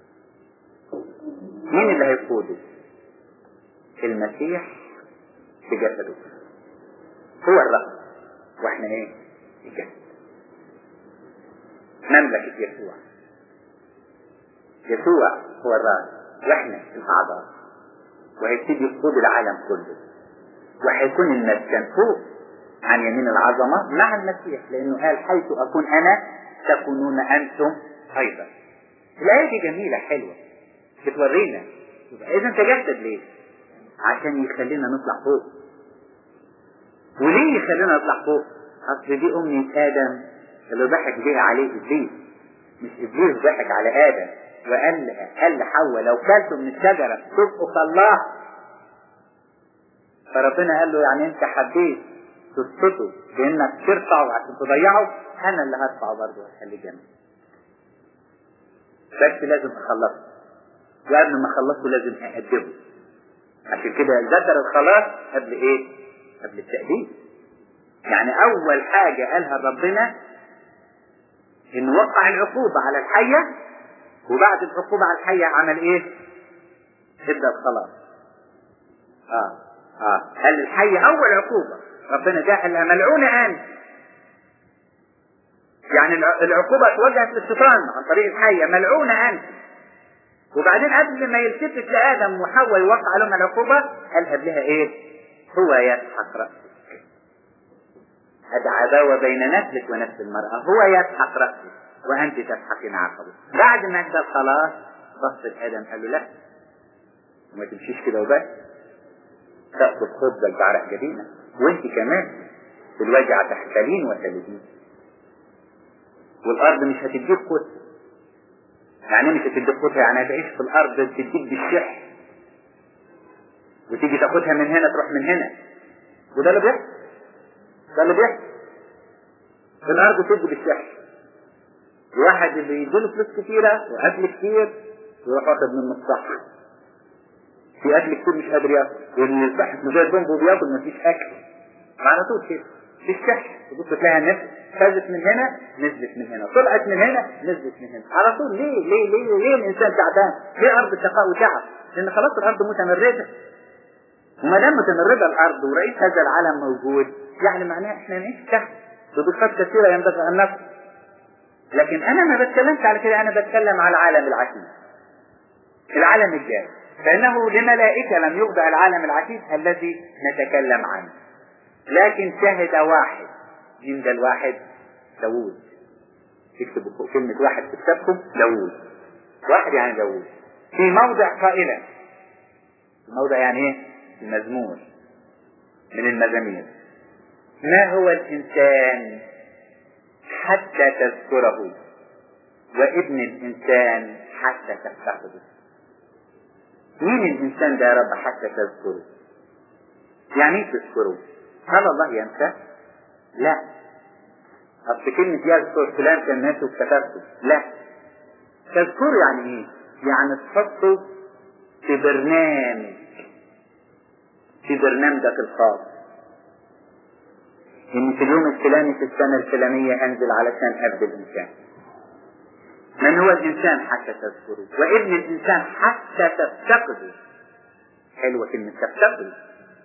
مين اللي هيقوده المسيح في جسده هو الرأس واحنا ايه الجسد مملكة يسوع يسوع هو الرأس واحنا الاعضاء وهيبتدي يقود العالم كله وهيكون المسكن فوق عن يمين العظمة مع المسيح لأنه قال حيث أكون أنا تكونون أنتم أيضا الآية دي جميلة حلوة بتورينا يبقى إذا تجسد ليه؟ عشان يخلينا نطلع فوق وليه يخلينا نطلع فوق؟ أصل دي أمنية آدم اللي ضحك بيها عليه إبليس مش إبليس ضحك على آدم وقال قال لحواء لو كلتوا من الشجرة تبقوا كالله فربنا قال له يعني انت حبيت تسقطه بانك ترفعه عشان تضيعه انا اللي هرفعه برضه وهخليه جنبي بس لازم اخلصه وقبل ما اخلصه لازم اهدبه عشان كده ذكر الخلاص قبل ايه؟ قبل التأديب يعني اول حاجة قالها ربنا ان وقع العقوبة على الحية وبعد العقوبة على الحية عمل ايه؟ ادى الخلاص اه اه قال الحية اول عقوبة ربنا جاء قال لها ملعونة انت يعني العقوبة توجهت للشيطان عن طريق الحية ملعونة أنت وبعدين قبل ما يلتفت لآدم وحواء يوقع عليهم العقوبة قال قبلها إيه؟ هو يسحق رأسك عداوة بين نسلك ونسل المرأة هو يسحق رأسك وأنت تسحقين عقبه بعد ما ادى الخلاص بص لآدم قال له لا وما تمشيش كده وبس تأخذ خبزك بعرق جبينك وانت كمان بالوجع تحتلين وتلدين والارض مش هتديك قوت يعني مش هتديك قوت يعني هتعيش في الارض تديك بالشح وتيجي تاخدها من هنا تروح من هنا وده اللي بيحصل ده اللي بيحصل الارض تدي بالشح الواحد اللي يديله فلوس كتيرة واكل كتير يروح واخد منه الصح في اكل كتير مش قادر ياكل واللي البحث من غير ذنب وبياكل مفيش اكل على طول كده في الشح تبص تلاقيها النفس فازت من هنا نزلت من هنا طلعت من هنا نزلت من هنا على طول ليه ليه ليه ليه الانسان تعبان ليه ارض شقاء وتعب لان خلاص الارض متمرده وما دام متمرده الارض ورئيس هذا العالم موجود يعني معناه احنا نعيش تحت بضيقات كثيره ينبغي ان نفهم لكن انا ما بتكلمش على كده انا بتكلم على العالم العتيد العالم الجاي فانه لملائكه لم يخضع العالم العتيد الذي نتكلم عنه لكن شهد واحد من ده الواحد داوود تكتبوا فوق كلمة واحد في كتابكم داوود واحد يعني داوود في موضع قائلا الموضع يعني ايه المزمور من المزامير ما هو الإنسان حتى تذكره وابن الإنسان حتى تفتقده مين الإنسان ده يا رب حتى تذكره يعني ايه تذكره هل الله ينسى لا أصل كلمة يذكر فلان كان ناسي وافتكرته لا تذكره يعني ايه يعني تحطه في برنامج في برنامجك الخاص ان في اليوم الفلاني في السنة الفلانية انزل علشان ابدي الانسان من هو الانسان حتى تذكره وابن الانسان حتى تفتقده حلوة كلمة تفتقده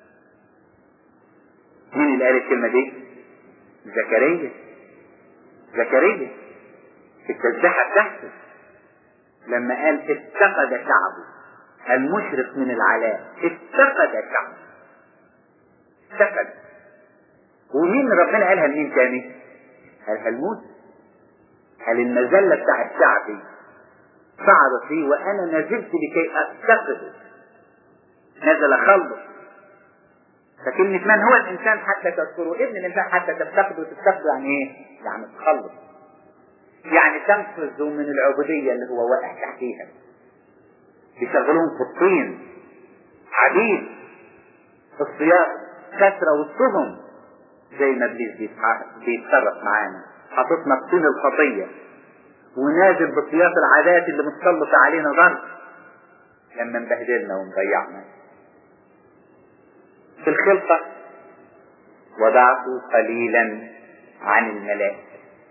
مين اللي قال الكلمة دي زكريا زكريا في التسبيحة بتاعته لما قال افتقد شعبه المشرق من العلاء افتقد شعبه افتقد ومين ربنا قالها لمين تاني قالها لموسى قال المذلة بتاع شعبي صعدت لي وانا نزلت لكي افتقده نزل اخلص فكلمة من هو الإنسان حتى تذكره ابن الإنسان حتى تفتقده تفتقده يعني إيه؟ يعني تخلص يعني تنقذه من العبودية اللي هو واقع تحتيها يشغلوهم في الطين عبيد الصياغ كسرة وسطهم زي ما ابليس بيتصرف معانا حاططنا في طين الخطية ونازل بسياط العادات اللي متسلطة علينا ضرب لما مبهدلنا ومضيعنا في الخلقة وضعت قليلا عن الملائكة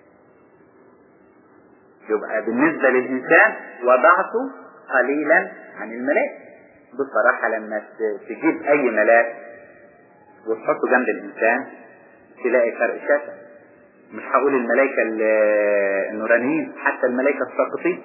يبقى بالنسبة للإنسان وضعت قليلا عن الملائكة بصراحة لما تجيب أي ملاك وتحطه جنب الإنسان تلاقي فرق شاسع مش هقول الملائكة النورانيين حتى الملائكة الساقطين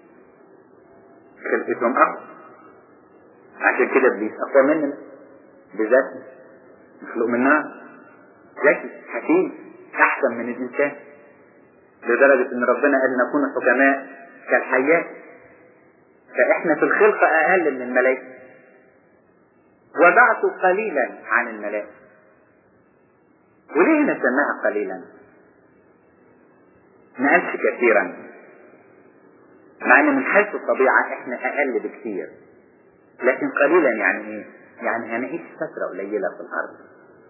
خلقتهم أقوى عشان كده ابليس أقوى مننا بذاته مخلوق من نار ذكي حكيم أحسن من الإنسان لدرجة إن ربنا قال نكون حكماء كالحياة فإحنا في الخلقة أقل من الملائكة وضعت قليلا عن الملائكة وليه نسميها قليلا ما قالش كثيرا مع ان من حيث الطبيعة احنا اقل بكثير لكن قليلا يعني ايه يعني هنعيش فترة قليلة في الارض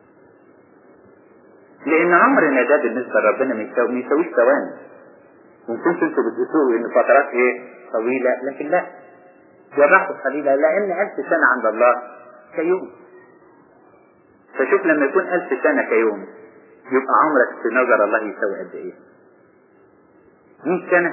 لان عمرنا ده بالنسبة لربنا ما يساويش ثواني ممكن انتوا بتقولوا ان فترات ايه طويلة لكن لا وضعت قليلة لان الف سنة عند الله كيوم فشوف لما يكون ألف سنة كيوم يبقى عمرك في نظر الله يساوي قد إيه؟ 100 سنة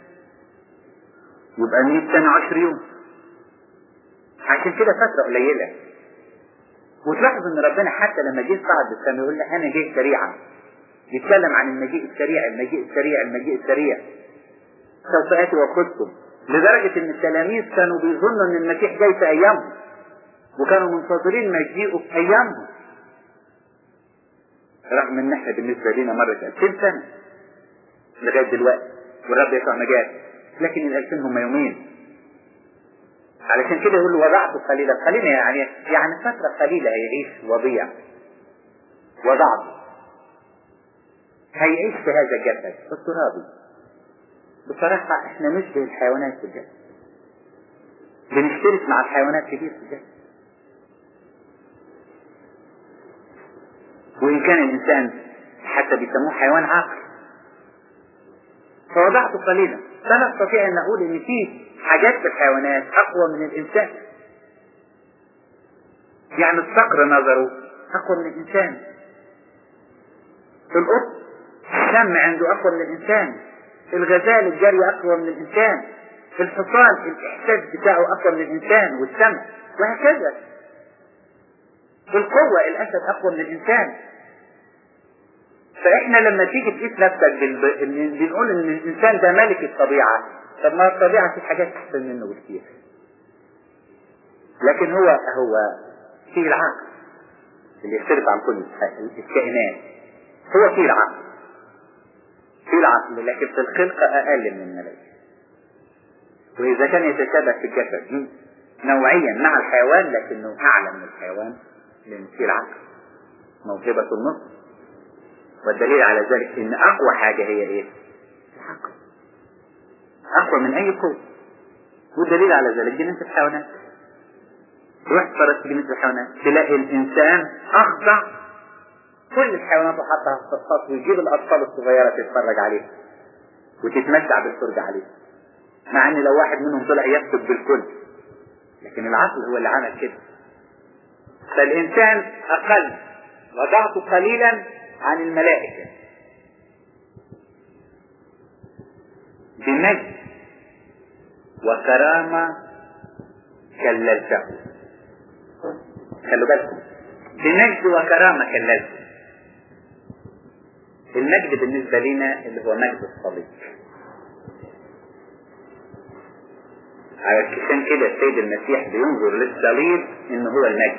يبقى 100 سنة 10 يوم عشان كده فترة قليلة وتلاحظ ان ربنا حتى لما جه صعد بالسماء يقول لك انا جاي سريعا يتكلم عن المجيء السريع المجيء السريع المجيء السريع سوف آتي وأخذكم لدرجة إن التلاميذ كانوا بيظنوا إن المسيح جاي في أيامهم وكانوا منتظرين مجيئه في أيامهم رغم إن إحنا بالنسبة لنا مرت 2000 سنة لغاية دلوقتي والرب يسوع ما جاش لكن الألفين هم يومين علشان كده يقول وضعت قليلا قليلا يعني يعني فترة قليلة هيعيش وضيع وضعته هيعيش في هذا الجسد الترابي بصراحة احنا نشبه الحيوانات في الجسد بنشترك مع الحيوانات كتير في الجسد وإن كان الإنسان حتى بيسموه حيوان عاقل فوضعته قليلا فأنا أستطيع أن أقول إن في حاجات في الحيوانات أقوى من الإنسان يعني الصقر نظره أقوى من الإنسان القط الشم عنده أقوى من الإنسان الغزال الجري أقوى من الإنسان الحصان الإحساس بتاعه أقوى من الإنسان والسمع وهكذا القوة الأسد أقوى من الإنسان فإحنا لما تيجي تقيس نفسك بال... بنقول إن الإنسان ده ملك الطبيعة طب ما الطبيعة في حاجات أحسن منه بكتير لكن هو هو فيه العقل اللي يختلف عن كل الكائنات هو فيه العقل فيه العقل لكن في الخلقة أقل من الملائكة وإذا كان يتشابه في الجسد نوعيا مع الحيوان لكنه أعلى من الحيوان لأن فيه العقل موهبة النطق والدليل على ذلك ان اقوى حاجة هي ايه العقل اقوى من اي قوة والدليل على ذلك جنس الحيوانات روح فرس جنس الحيوانات تلاقي الانسان اخضع كل الحيوانات وحطها في الصف ويجيب الاطفال الصغيرة تتفرج عليها وتتمتع بالفرجة عليها مع ان لو واحد منهم طلع يكتب بالكل لكن العقل هو اللي عمل كده فالانسان اقل وضعته قليلا عن الملائكة بمجد وكرامة كللته خلوا بالكم بمجد وكرامة كللته المجد بالنسبة لنا اللي هو مجد الصليب علشان كده السيد المسيح بينظر للصليب ان هو المجد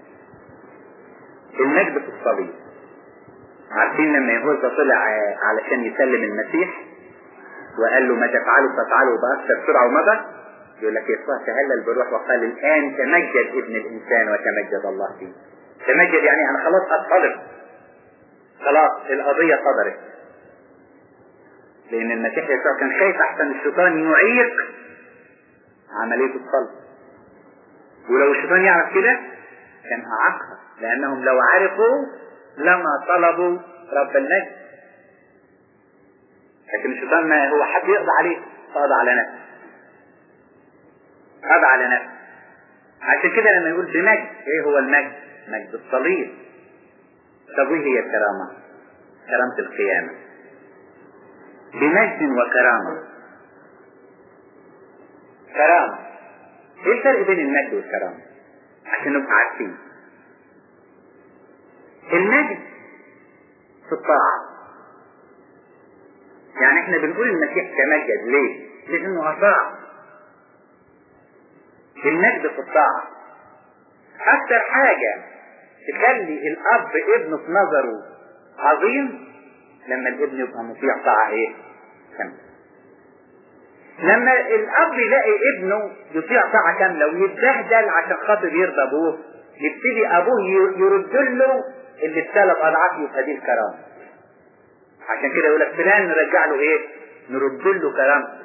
المجد في الصليب عارفين لما يهوذا طلع علشان يسلم المسيح وقال له ما تفعله فافعله بأكثر سرعة ومضى يقول لك يسوع تهلل بروح وقال الآن تمجد ابن الإنسان وتمجد الله فيه تمجد يعني أنا خلاص أصطلب خلاص القضية صدرت لأن المسيح يسوع كان خايف أحسن الشيطان يعيق عملية الصلب ولو الشيطان يعرف كده كان أعاقها لأنهم لو عرفوا لما طلبوا رب المجد لكن الشيطان ما هو حد يقضى عليه فقضى على نفسه قضى على نفسه عشان كده لما يقول بمجد ايه هو المجد مجد الصليب طب وايه هي الكرامة كرامة القيامة بمجد وكرامة كرامة ايه الفرق بين المجد والكرامة عشان نبقى عارفين المجد في الطاعة يعني احنا بنقول المسيح تمجد ليه لانه اطاع المجد في الطاعة اكتر حاجة تخلي الاب ابنه في نظره عظيم لما الابن يبقى مطيع طاعة ايه كاملة لما الاب يلاقي ابنه يطيع طاعة كاملة ويتبهدل عشان خاطر يرضى ابوه يبتدي ابوه يرد له اللي بثلاث اضعاف يبقى دي الكرامه عشان كده يقول لك فلان نرجع له ايه نرد له كرامته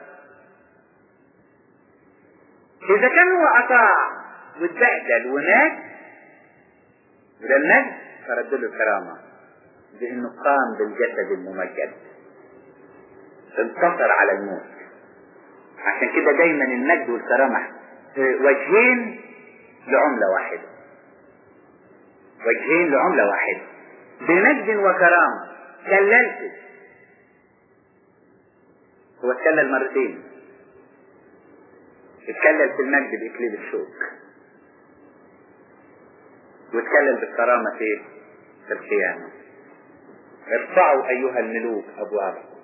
اذا كان هو اطاع واتبهدل ومات وده المجد فرد له الكرامه بانه قام بالجسد الممجد انتصر على الموت عشان كده دايما المجد والكرامه وجهين لعمله واحده وجهين لعملة واحدة بمجد وكرامة كللته هو اتكلل مرتين اتكلل في المجد بإكليل الشوك واتكلل بالكرامة في في القيامة ارفعوا أيها الملوك أبوابكم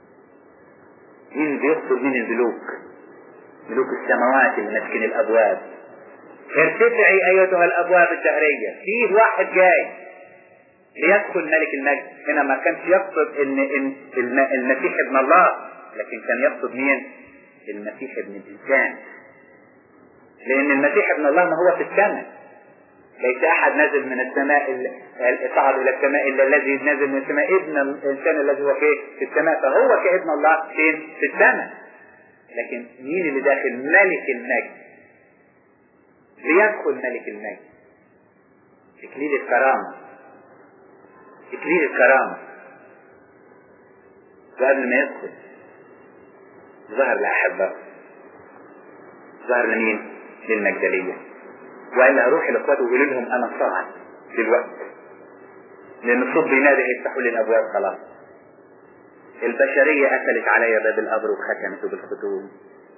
مين بيخطب من الملوك ملوك السماوات اللي ماسكين الأبواب ارتفعي أيتها الأبواب الدهرية في واحد جاي ليدخل ملك المجد هنا ما كانش يقصد ان, إن المسيح ابن الله لكن كان يقصد مين المسيح ابن الانسان لان المسيح ابن الله ما هو في السماء ليس احد نازل من السماء صعد الى السماء الا الذي نازل من السماء ابن الانسان الذي هو في السماء فهو كابن الله فين في السماء لكن مين اللي داخل ملك المجد ليدخل ملك المجد اكليل الكرامه اكليل الكرامه وقبل ما يدخل ظهر لأحبه ظهر لمين للمجدلية وقال لها روحي لاخواته وقولوا لهم انا صاعد دلوقتي لان الصوت بينادي يفتحوا لي الابواب خلاص البشرية قفلت علي باب القبر وختمته بالختوم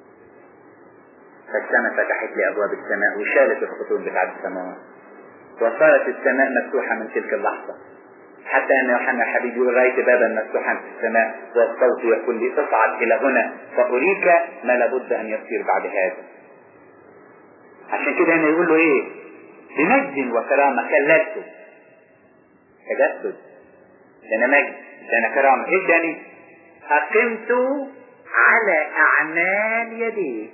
فالسماء فتحت لي ابواب السماء وشالت الختوم بتاعت السماوات وصارت السماء مفتوحة من تلك اللحظة حتى ان يوحنا الحبيب يقول رايت بابا مفتوحا في السماء والصوت يقول لي اصعد الى هنا فاريك ما لابد ان يصير بعد هذا عشان كده هنا يقول له ايه بمجد وكرامة كللته تجسد ده انا مجد ده انا كرامة ايه تاني اقمت على اعمال يديك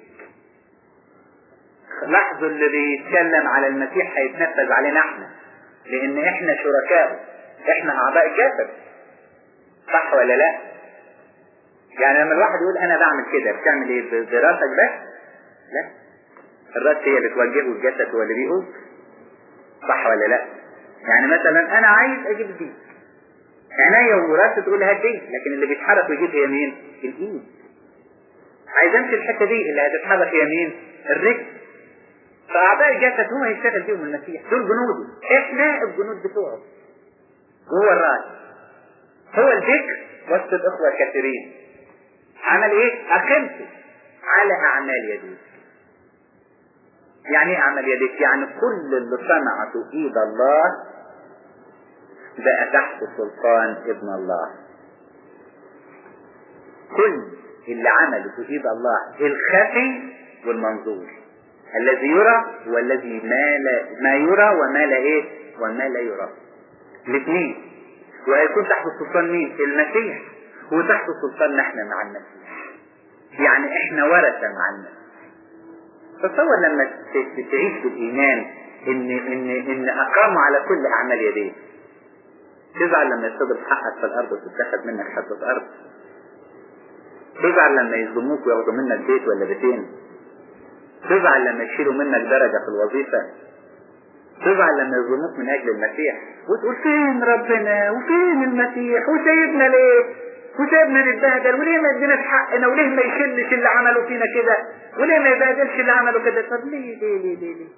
لاحظوا اللي بيتكلم على المسيح هيتنفذ علينا احنا لان احنا شركاء احنا اعضاء الجسد صح ولا لا يعني لما الواحد يقول انا بعمل كده بتعمل ايه براسك بس لا الراس هي اللي توجهه الجسد هو اللي بيقول صح ولا لا يعني مثلا انا عايز اجيب دي عينيا وراسي تقول هات دي لكن اللي بيتحرك ويجيب هي مين الايد عايز امشي الحته دي اللي هتتحرك هي مين الرجل فاعضاء الجسد هو هيشتغل فيهم المسيح دول جنوده احنا الجنود بتوعه وهو الراس هو الذكر وسط الاخوه الكثيرين عمل ايه اقمته على اعمال يديك يعني ايه اعمال يديك يعني كل اللي صنعته ايد الله بقى تحت سلطان ابن الله كل اللي عمله ايد الله الخفي والمنظور الذي يرى والذي ما لا ما يرى وما لا ايه وما لا يرى الاثنين وهيكون تحت سلطان مين المسيح وتحت سلطاننا احنا مع المسيح يعني احنا ورثة مع المسيح تصور لما تعيش بالايمان ان ان ان اقاموا على كل اعمال يديه تزعل لما يصطدم حقك في الارض وتتاخد منك حته ارض تزعل لما يظلموك وياخدوا منك بيت ولا بيتين تزعل لما يشيلوا منك درجة في الوظيفة تزعل لما يظلموك من اجل المسيح وتقول فين ربنا وفين المسيح وسايبنا ليه وسايبنا نتبهدل وليه ما يديناش حقنا وليه ما يشلش اللي عملوا فينا كده وليه ما يبهدلش اللي عملوا كده طب ليه ليه ليه ليه, ليه؟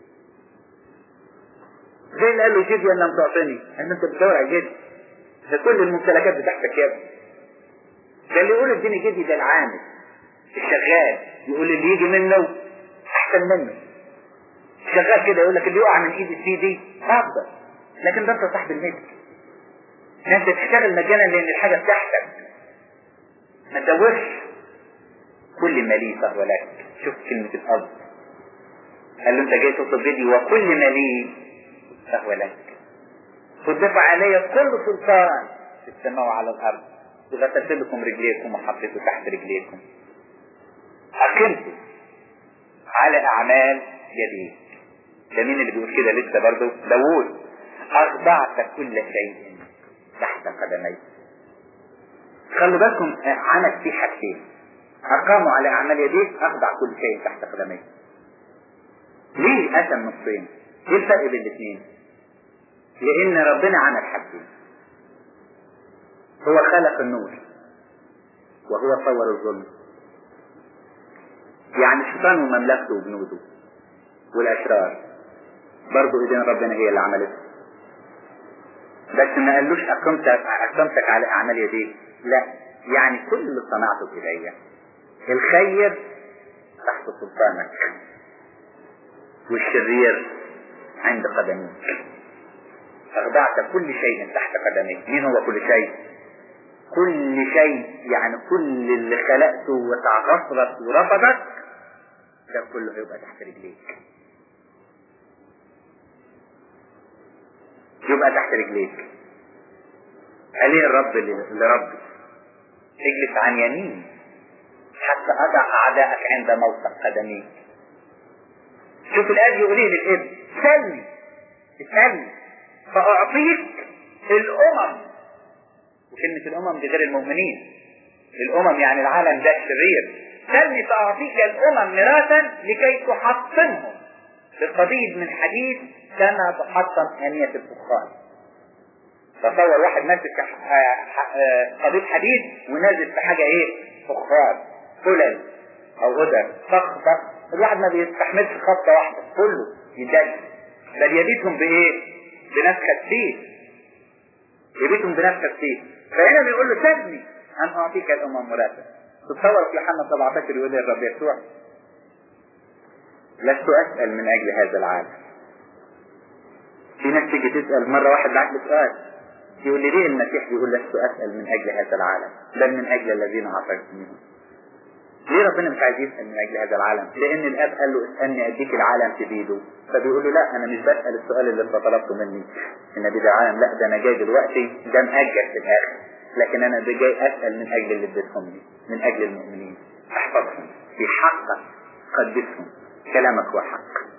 زي اللي قال له جدي انا لم تعطيني ان انت بتدور على جدي ده كل الممتلكات بتاعتك يا ابني ده اللي يقول اديني جدي ده العامل الشغال يقول اللي يجي منه احسن منه شغال كده يقول لك اللي يقع من ايد السي دي افضل لكن ده انت صاحب الملك انت تشتغل مجانا لان الحاجه بتاعتك ما تدورش كل ما لي فهو لك شوف كلمة الأب قال له أنت جاي تطلب فيديو وكل ما لي فهو لك ودفع علي كل سلطان في السماء وعلى الأرض وغسلت لكم رجليكم وحطيته تحت رجليكم أقمت على أعمال يديك ده مين اللي بيقول كده لسه برضه داوود أخضعت كل شيء تحت قدمي خلوا بالكم عمل فيه حاجتين أقاموا على أعمال يديه أخضع كل شيء تحت قدمي ليه قسم نصين ايه الفرق بين الاثنين لان ربنا عمل حاجتين هو خلق النور وهو صور الظلم يعني الشيطان ومملكته وجنوده والاشرار برضه ايدين ربنا هي اللي عملته بس ما قالوش اقمتك اقمتك على اعمال يديك لا يعني كل اللي صنعته بايديا الخير تحت سلطانك والشرير عند قدميك أخضعت كل شيء تحت قدميك مين هو كل شيء كل شيء يعني كل اللي خلقته وتعغفرك ورفضك ده كله هيبقى تحت رجليك يبقى تحت رجليك قال ايه الرب لربي اجلس عن يمين حتى اضع اعدائك عند موثق قدميك شوف الاب يقول ايه للابن سلني اسالني فاعطيك الامم وكلمة الامم دي غير المؤمنين الامم يعني العالم ده الشرير سلني فاعطيك الامم ميراثا لكي تحطمهم بقضيب من حديد كما تحطم آنية الفخار تصور واحد ماسك قضيب حديد ونازل في حاجة ايه فخار فلل او غدر فخ فخ الواحد ما بيستحملش خطة واحدة كله يدل بل يبيتهم بايه بنفخ السيف يبيتهم بنفخ السيف فهنا بيقول له سبني ان اعطيك الامم مراتب تتصور في يوحنا 17 يقول الرب يسوع لست اسال من اجل هذا العالم في ناس تيجي تسال مره واحد بعت لي سؤال يقول لي ليه المسيح بيقول لست اسال من اجل هذا العالم بل من اجل الذين اعطيتموهم ليه ربنا مش عايز يسال من اجل هذا العالم لان الاب قال له اسالني اديك العالم تبيده فبيقول له لا انا مش بسال السؤال اللي انت طلبته مني ان ابيد العالم لا ده انا جاي دلوقتي ده مأجل في الاخر لكن انا جاي اسال من اجل اللي اديتهم لي من اجل المؤمنين احفظهم في حقك قدسهم كلامك هو حق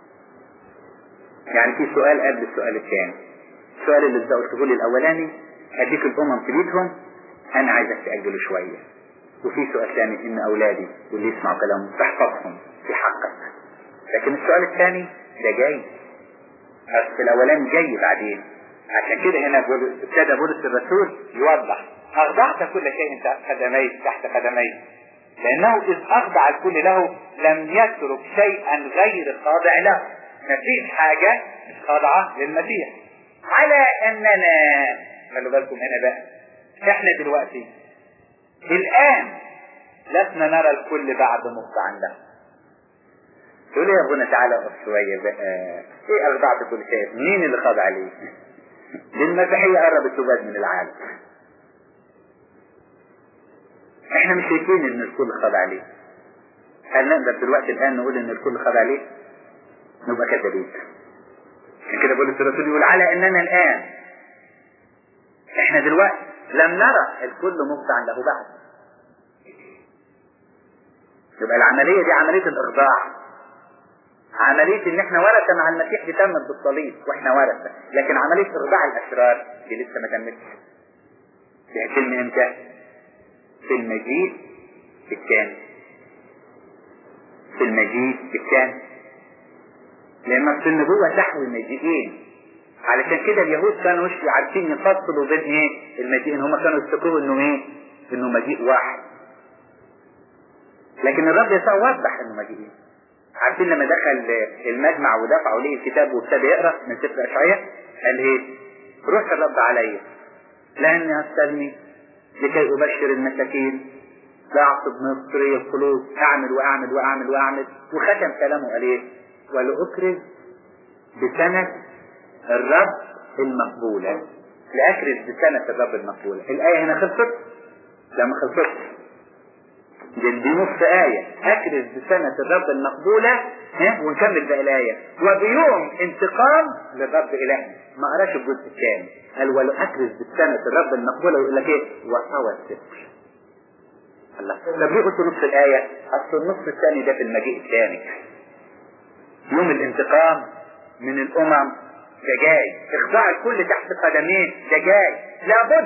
يعني في سؤال قبل السؤال الثاني السؤال اللي انت قلته لي الاولاني هديك الامم تبيتهم انا عايزك تاجله شويه وفي سؤال ثاني ان اولادي واللي يسمعوا كلامهم تحفظهم في حقك لكن السؤال الثاني ده جاي بس الاولاني جاي بعدين عشان كده هنا ابتدى بولس الرسول يوضح اخضعت كل شيء تحت قدمي تحت قدمي لانه اذ اخضع الكل له لم يترك شيئا غير خاضع له مفيش حاجة مش خاضعة للمسيح على اننا خلوا بالكم هنا بقى احنا دلوقتي الان لسنا نرى الكل بعد مخضعا له تقول يا ابونا تعالى اقف شوية بقى ايه اخضعت كل شيء مين اللي خاضع ليه للمسيحية قربت تباد من العالم احنا مش شايفين ان الكل خاضع ليه هل نقدر في الوقت الان نقول ان الكل خاضع ليه نبقى كذابين عشان كده بولس الرسول يقول على اننا الان احنا دلوقتي لم نرى الكل مخضعا له بعد يبقى العملية دي عملية الإخضاع عملية إن إحنا ورثة مع المسيح دي تمت بالصليب وإحنا ورثة لكن عملية إخضاع الأشرار دي لسه ما تمتش دي هتتم إمتى؟ في المجيء الثاني في المجيء الثاني لأن في النبوة تحوي مجيئين علشان كده اليهود كانوا مش عارفين يفصلوا بين ايه المجيئين هم كانوا يفتكروا انه ايه انه مجيء واحد لكن الرب يسوع وضح انه مجيئين عارفين لما دخل المجمع ودفعوا ليه الكتاب وابتدى يقرا من سفر اشعياء قال ايه روح الرب عليا لاني استلمي لكي ابشر المساكين لا اعصب مصري القلوب اعمل واعمل واعمل واعمل وختم كلامه قال ايه ولأكرز بسنة الرب المقبولة لأكرز بسنة الرب المقبولة الآية هنا خلصت لا ما خلصتش دي, دي نص آية أكرز بسنة الرب المقبولة ها ونكمل بقى الآية وبيوم انتقام للرب إلهنا ما قراش الجزء الثاني قال ولأكرز بسنة الرب المقبولة ويقول لك إيه وحوى السفر الله طب ليه قلت نص الآية؟ أصل النص الثاني ده في المجيء الثاني يوم الانتقام من الامم ده جاي اخضاع الكل تحت قدميه ده جاي لابد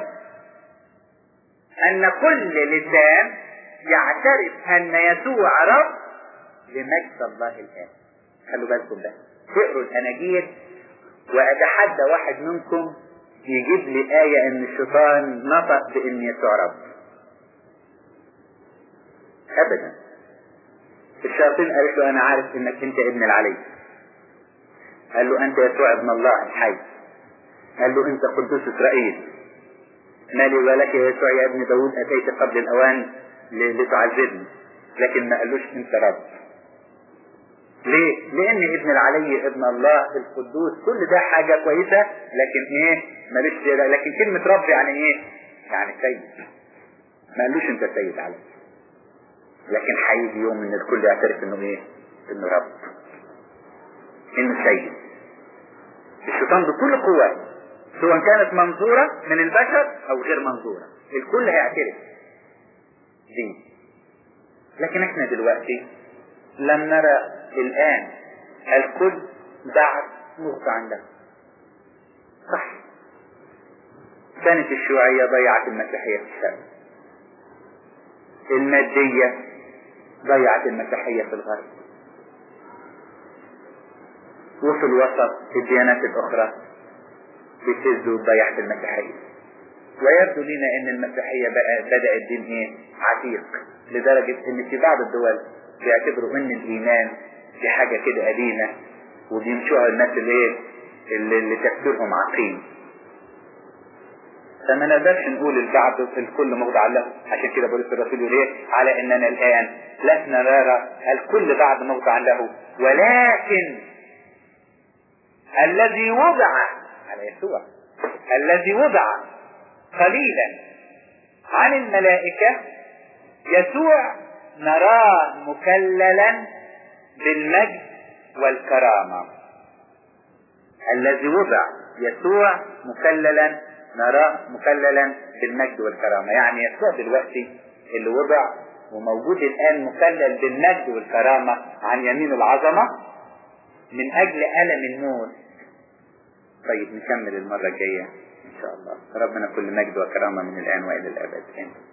ان كل لسان يعترف ان يسوع رب لمجد الله الان خلوا بالكم ده تقروا الاناجيل واتحدى واحد منكم يجيب لي آية ان الشيطان نطق بان يسوع رب ابدا الشياطين قالت له انا عارف انك انت ابن العلي قال له انت يسوع ابن الله الحي قال له انت قدوس اسرائيل مالي ولك يا يسوع يا ابن داود اتيت قبل الاوان لتعذبني لكن ما قالوش انت رب ليه؟ لأن ابن العلي ابن الله القدوس كل ده حاجة كويسة لكن ايه؟ ماليش كده لكن كلمة رب يعني ايه؟ يعني سيد ما قالوش انت سيد علي لكن هيجي يوم ان الكل يعترف انه ايه؟ انه رب انه سيد الشيطان بكل قوته سواء كانت منظورة من البشر او غير منظورة الكل هيعترف دي لكن احنا دلوقتي لم نرى الان الكل بعد مغطى عنده صح كانت الشيوعية ضيعت المسيحية في الشرق المادية ضيعت المسيحية في الغرب وفي الوسط الديانات الأخرى بتهز وتضيع في المسيحية ويبدو لنا ان المسيحية بقى بدأ الدين ايه عتيق لدرجة ان في بعض الدول بيعتبروا ان الايمان دي حاجة كده قديمة وبيمشوها الناس اللي ايه اللي, اللي تفكيرهم عقيم فما نقدرش نقول البعض الكل مخضع له عشان كده بولس الرسول يقول ايه على اننا الان لسنا نرى الكل بعد مخضع له ولكن الذي وضع على يسوع الذي وضع قليلا عن الملائكة يسوع نراه مكللا بالمجد والكرامة الذي وضع يسوع مكللا نراه مكللا بالمجد والكرامة يعني يسوع دلوقتي اللي وضع وموجود الآن مكلل بالمجد والكرامة عن يمين العظمة من أجل ألم الموت طيب نكمل المرة الجاية إن شاء الله ربنا كل مجد وكرامة من الآن وإلى الأبد آمين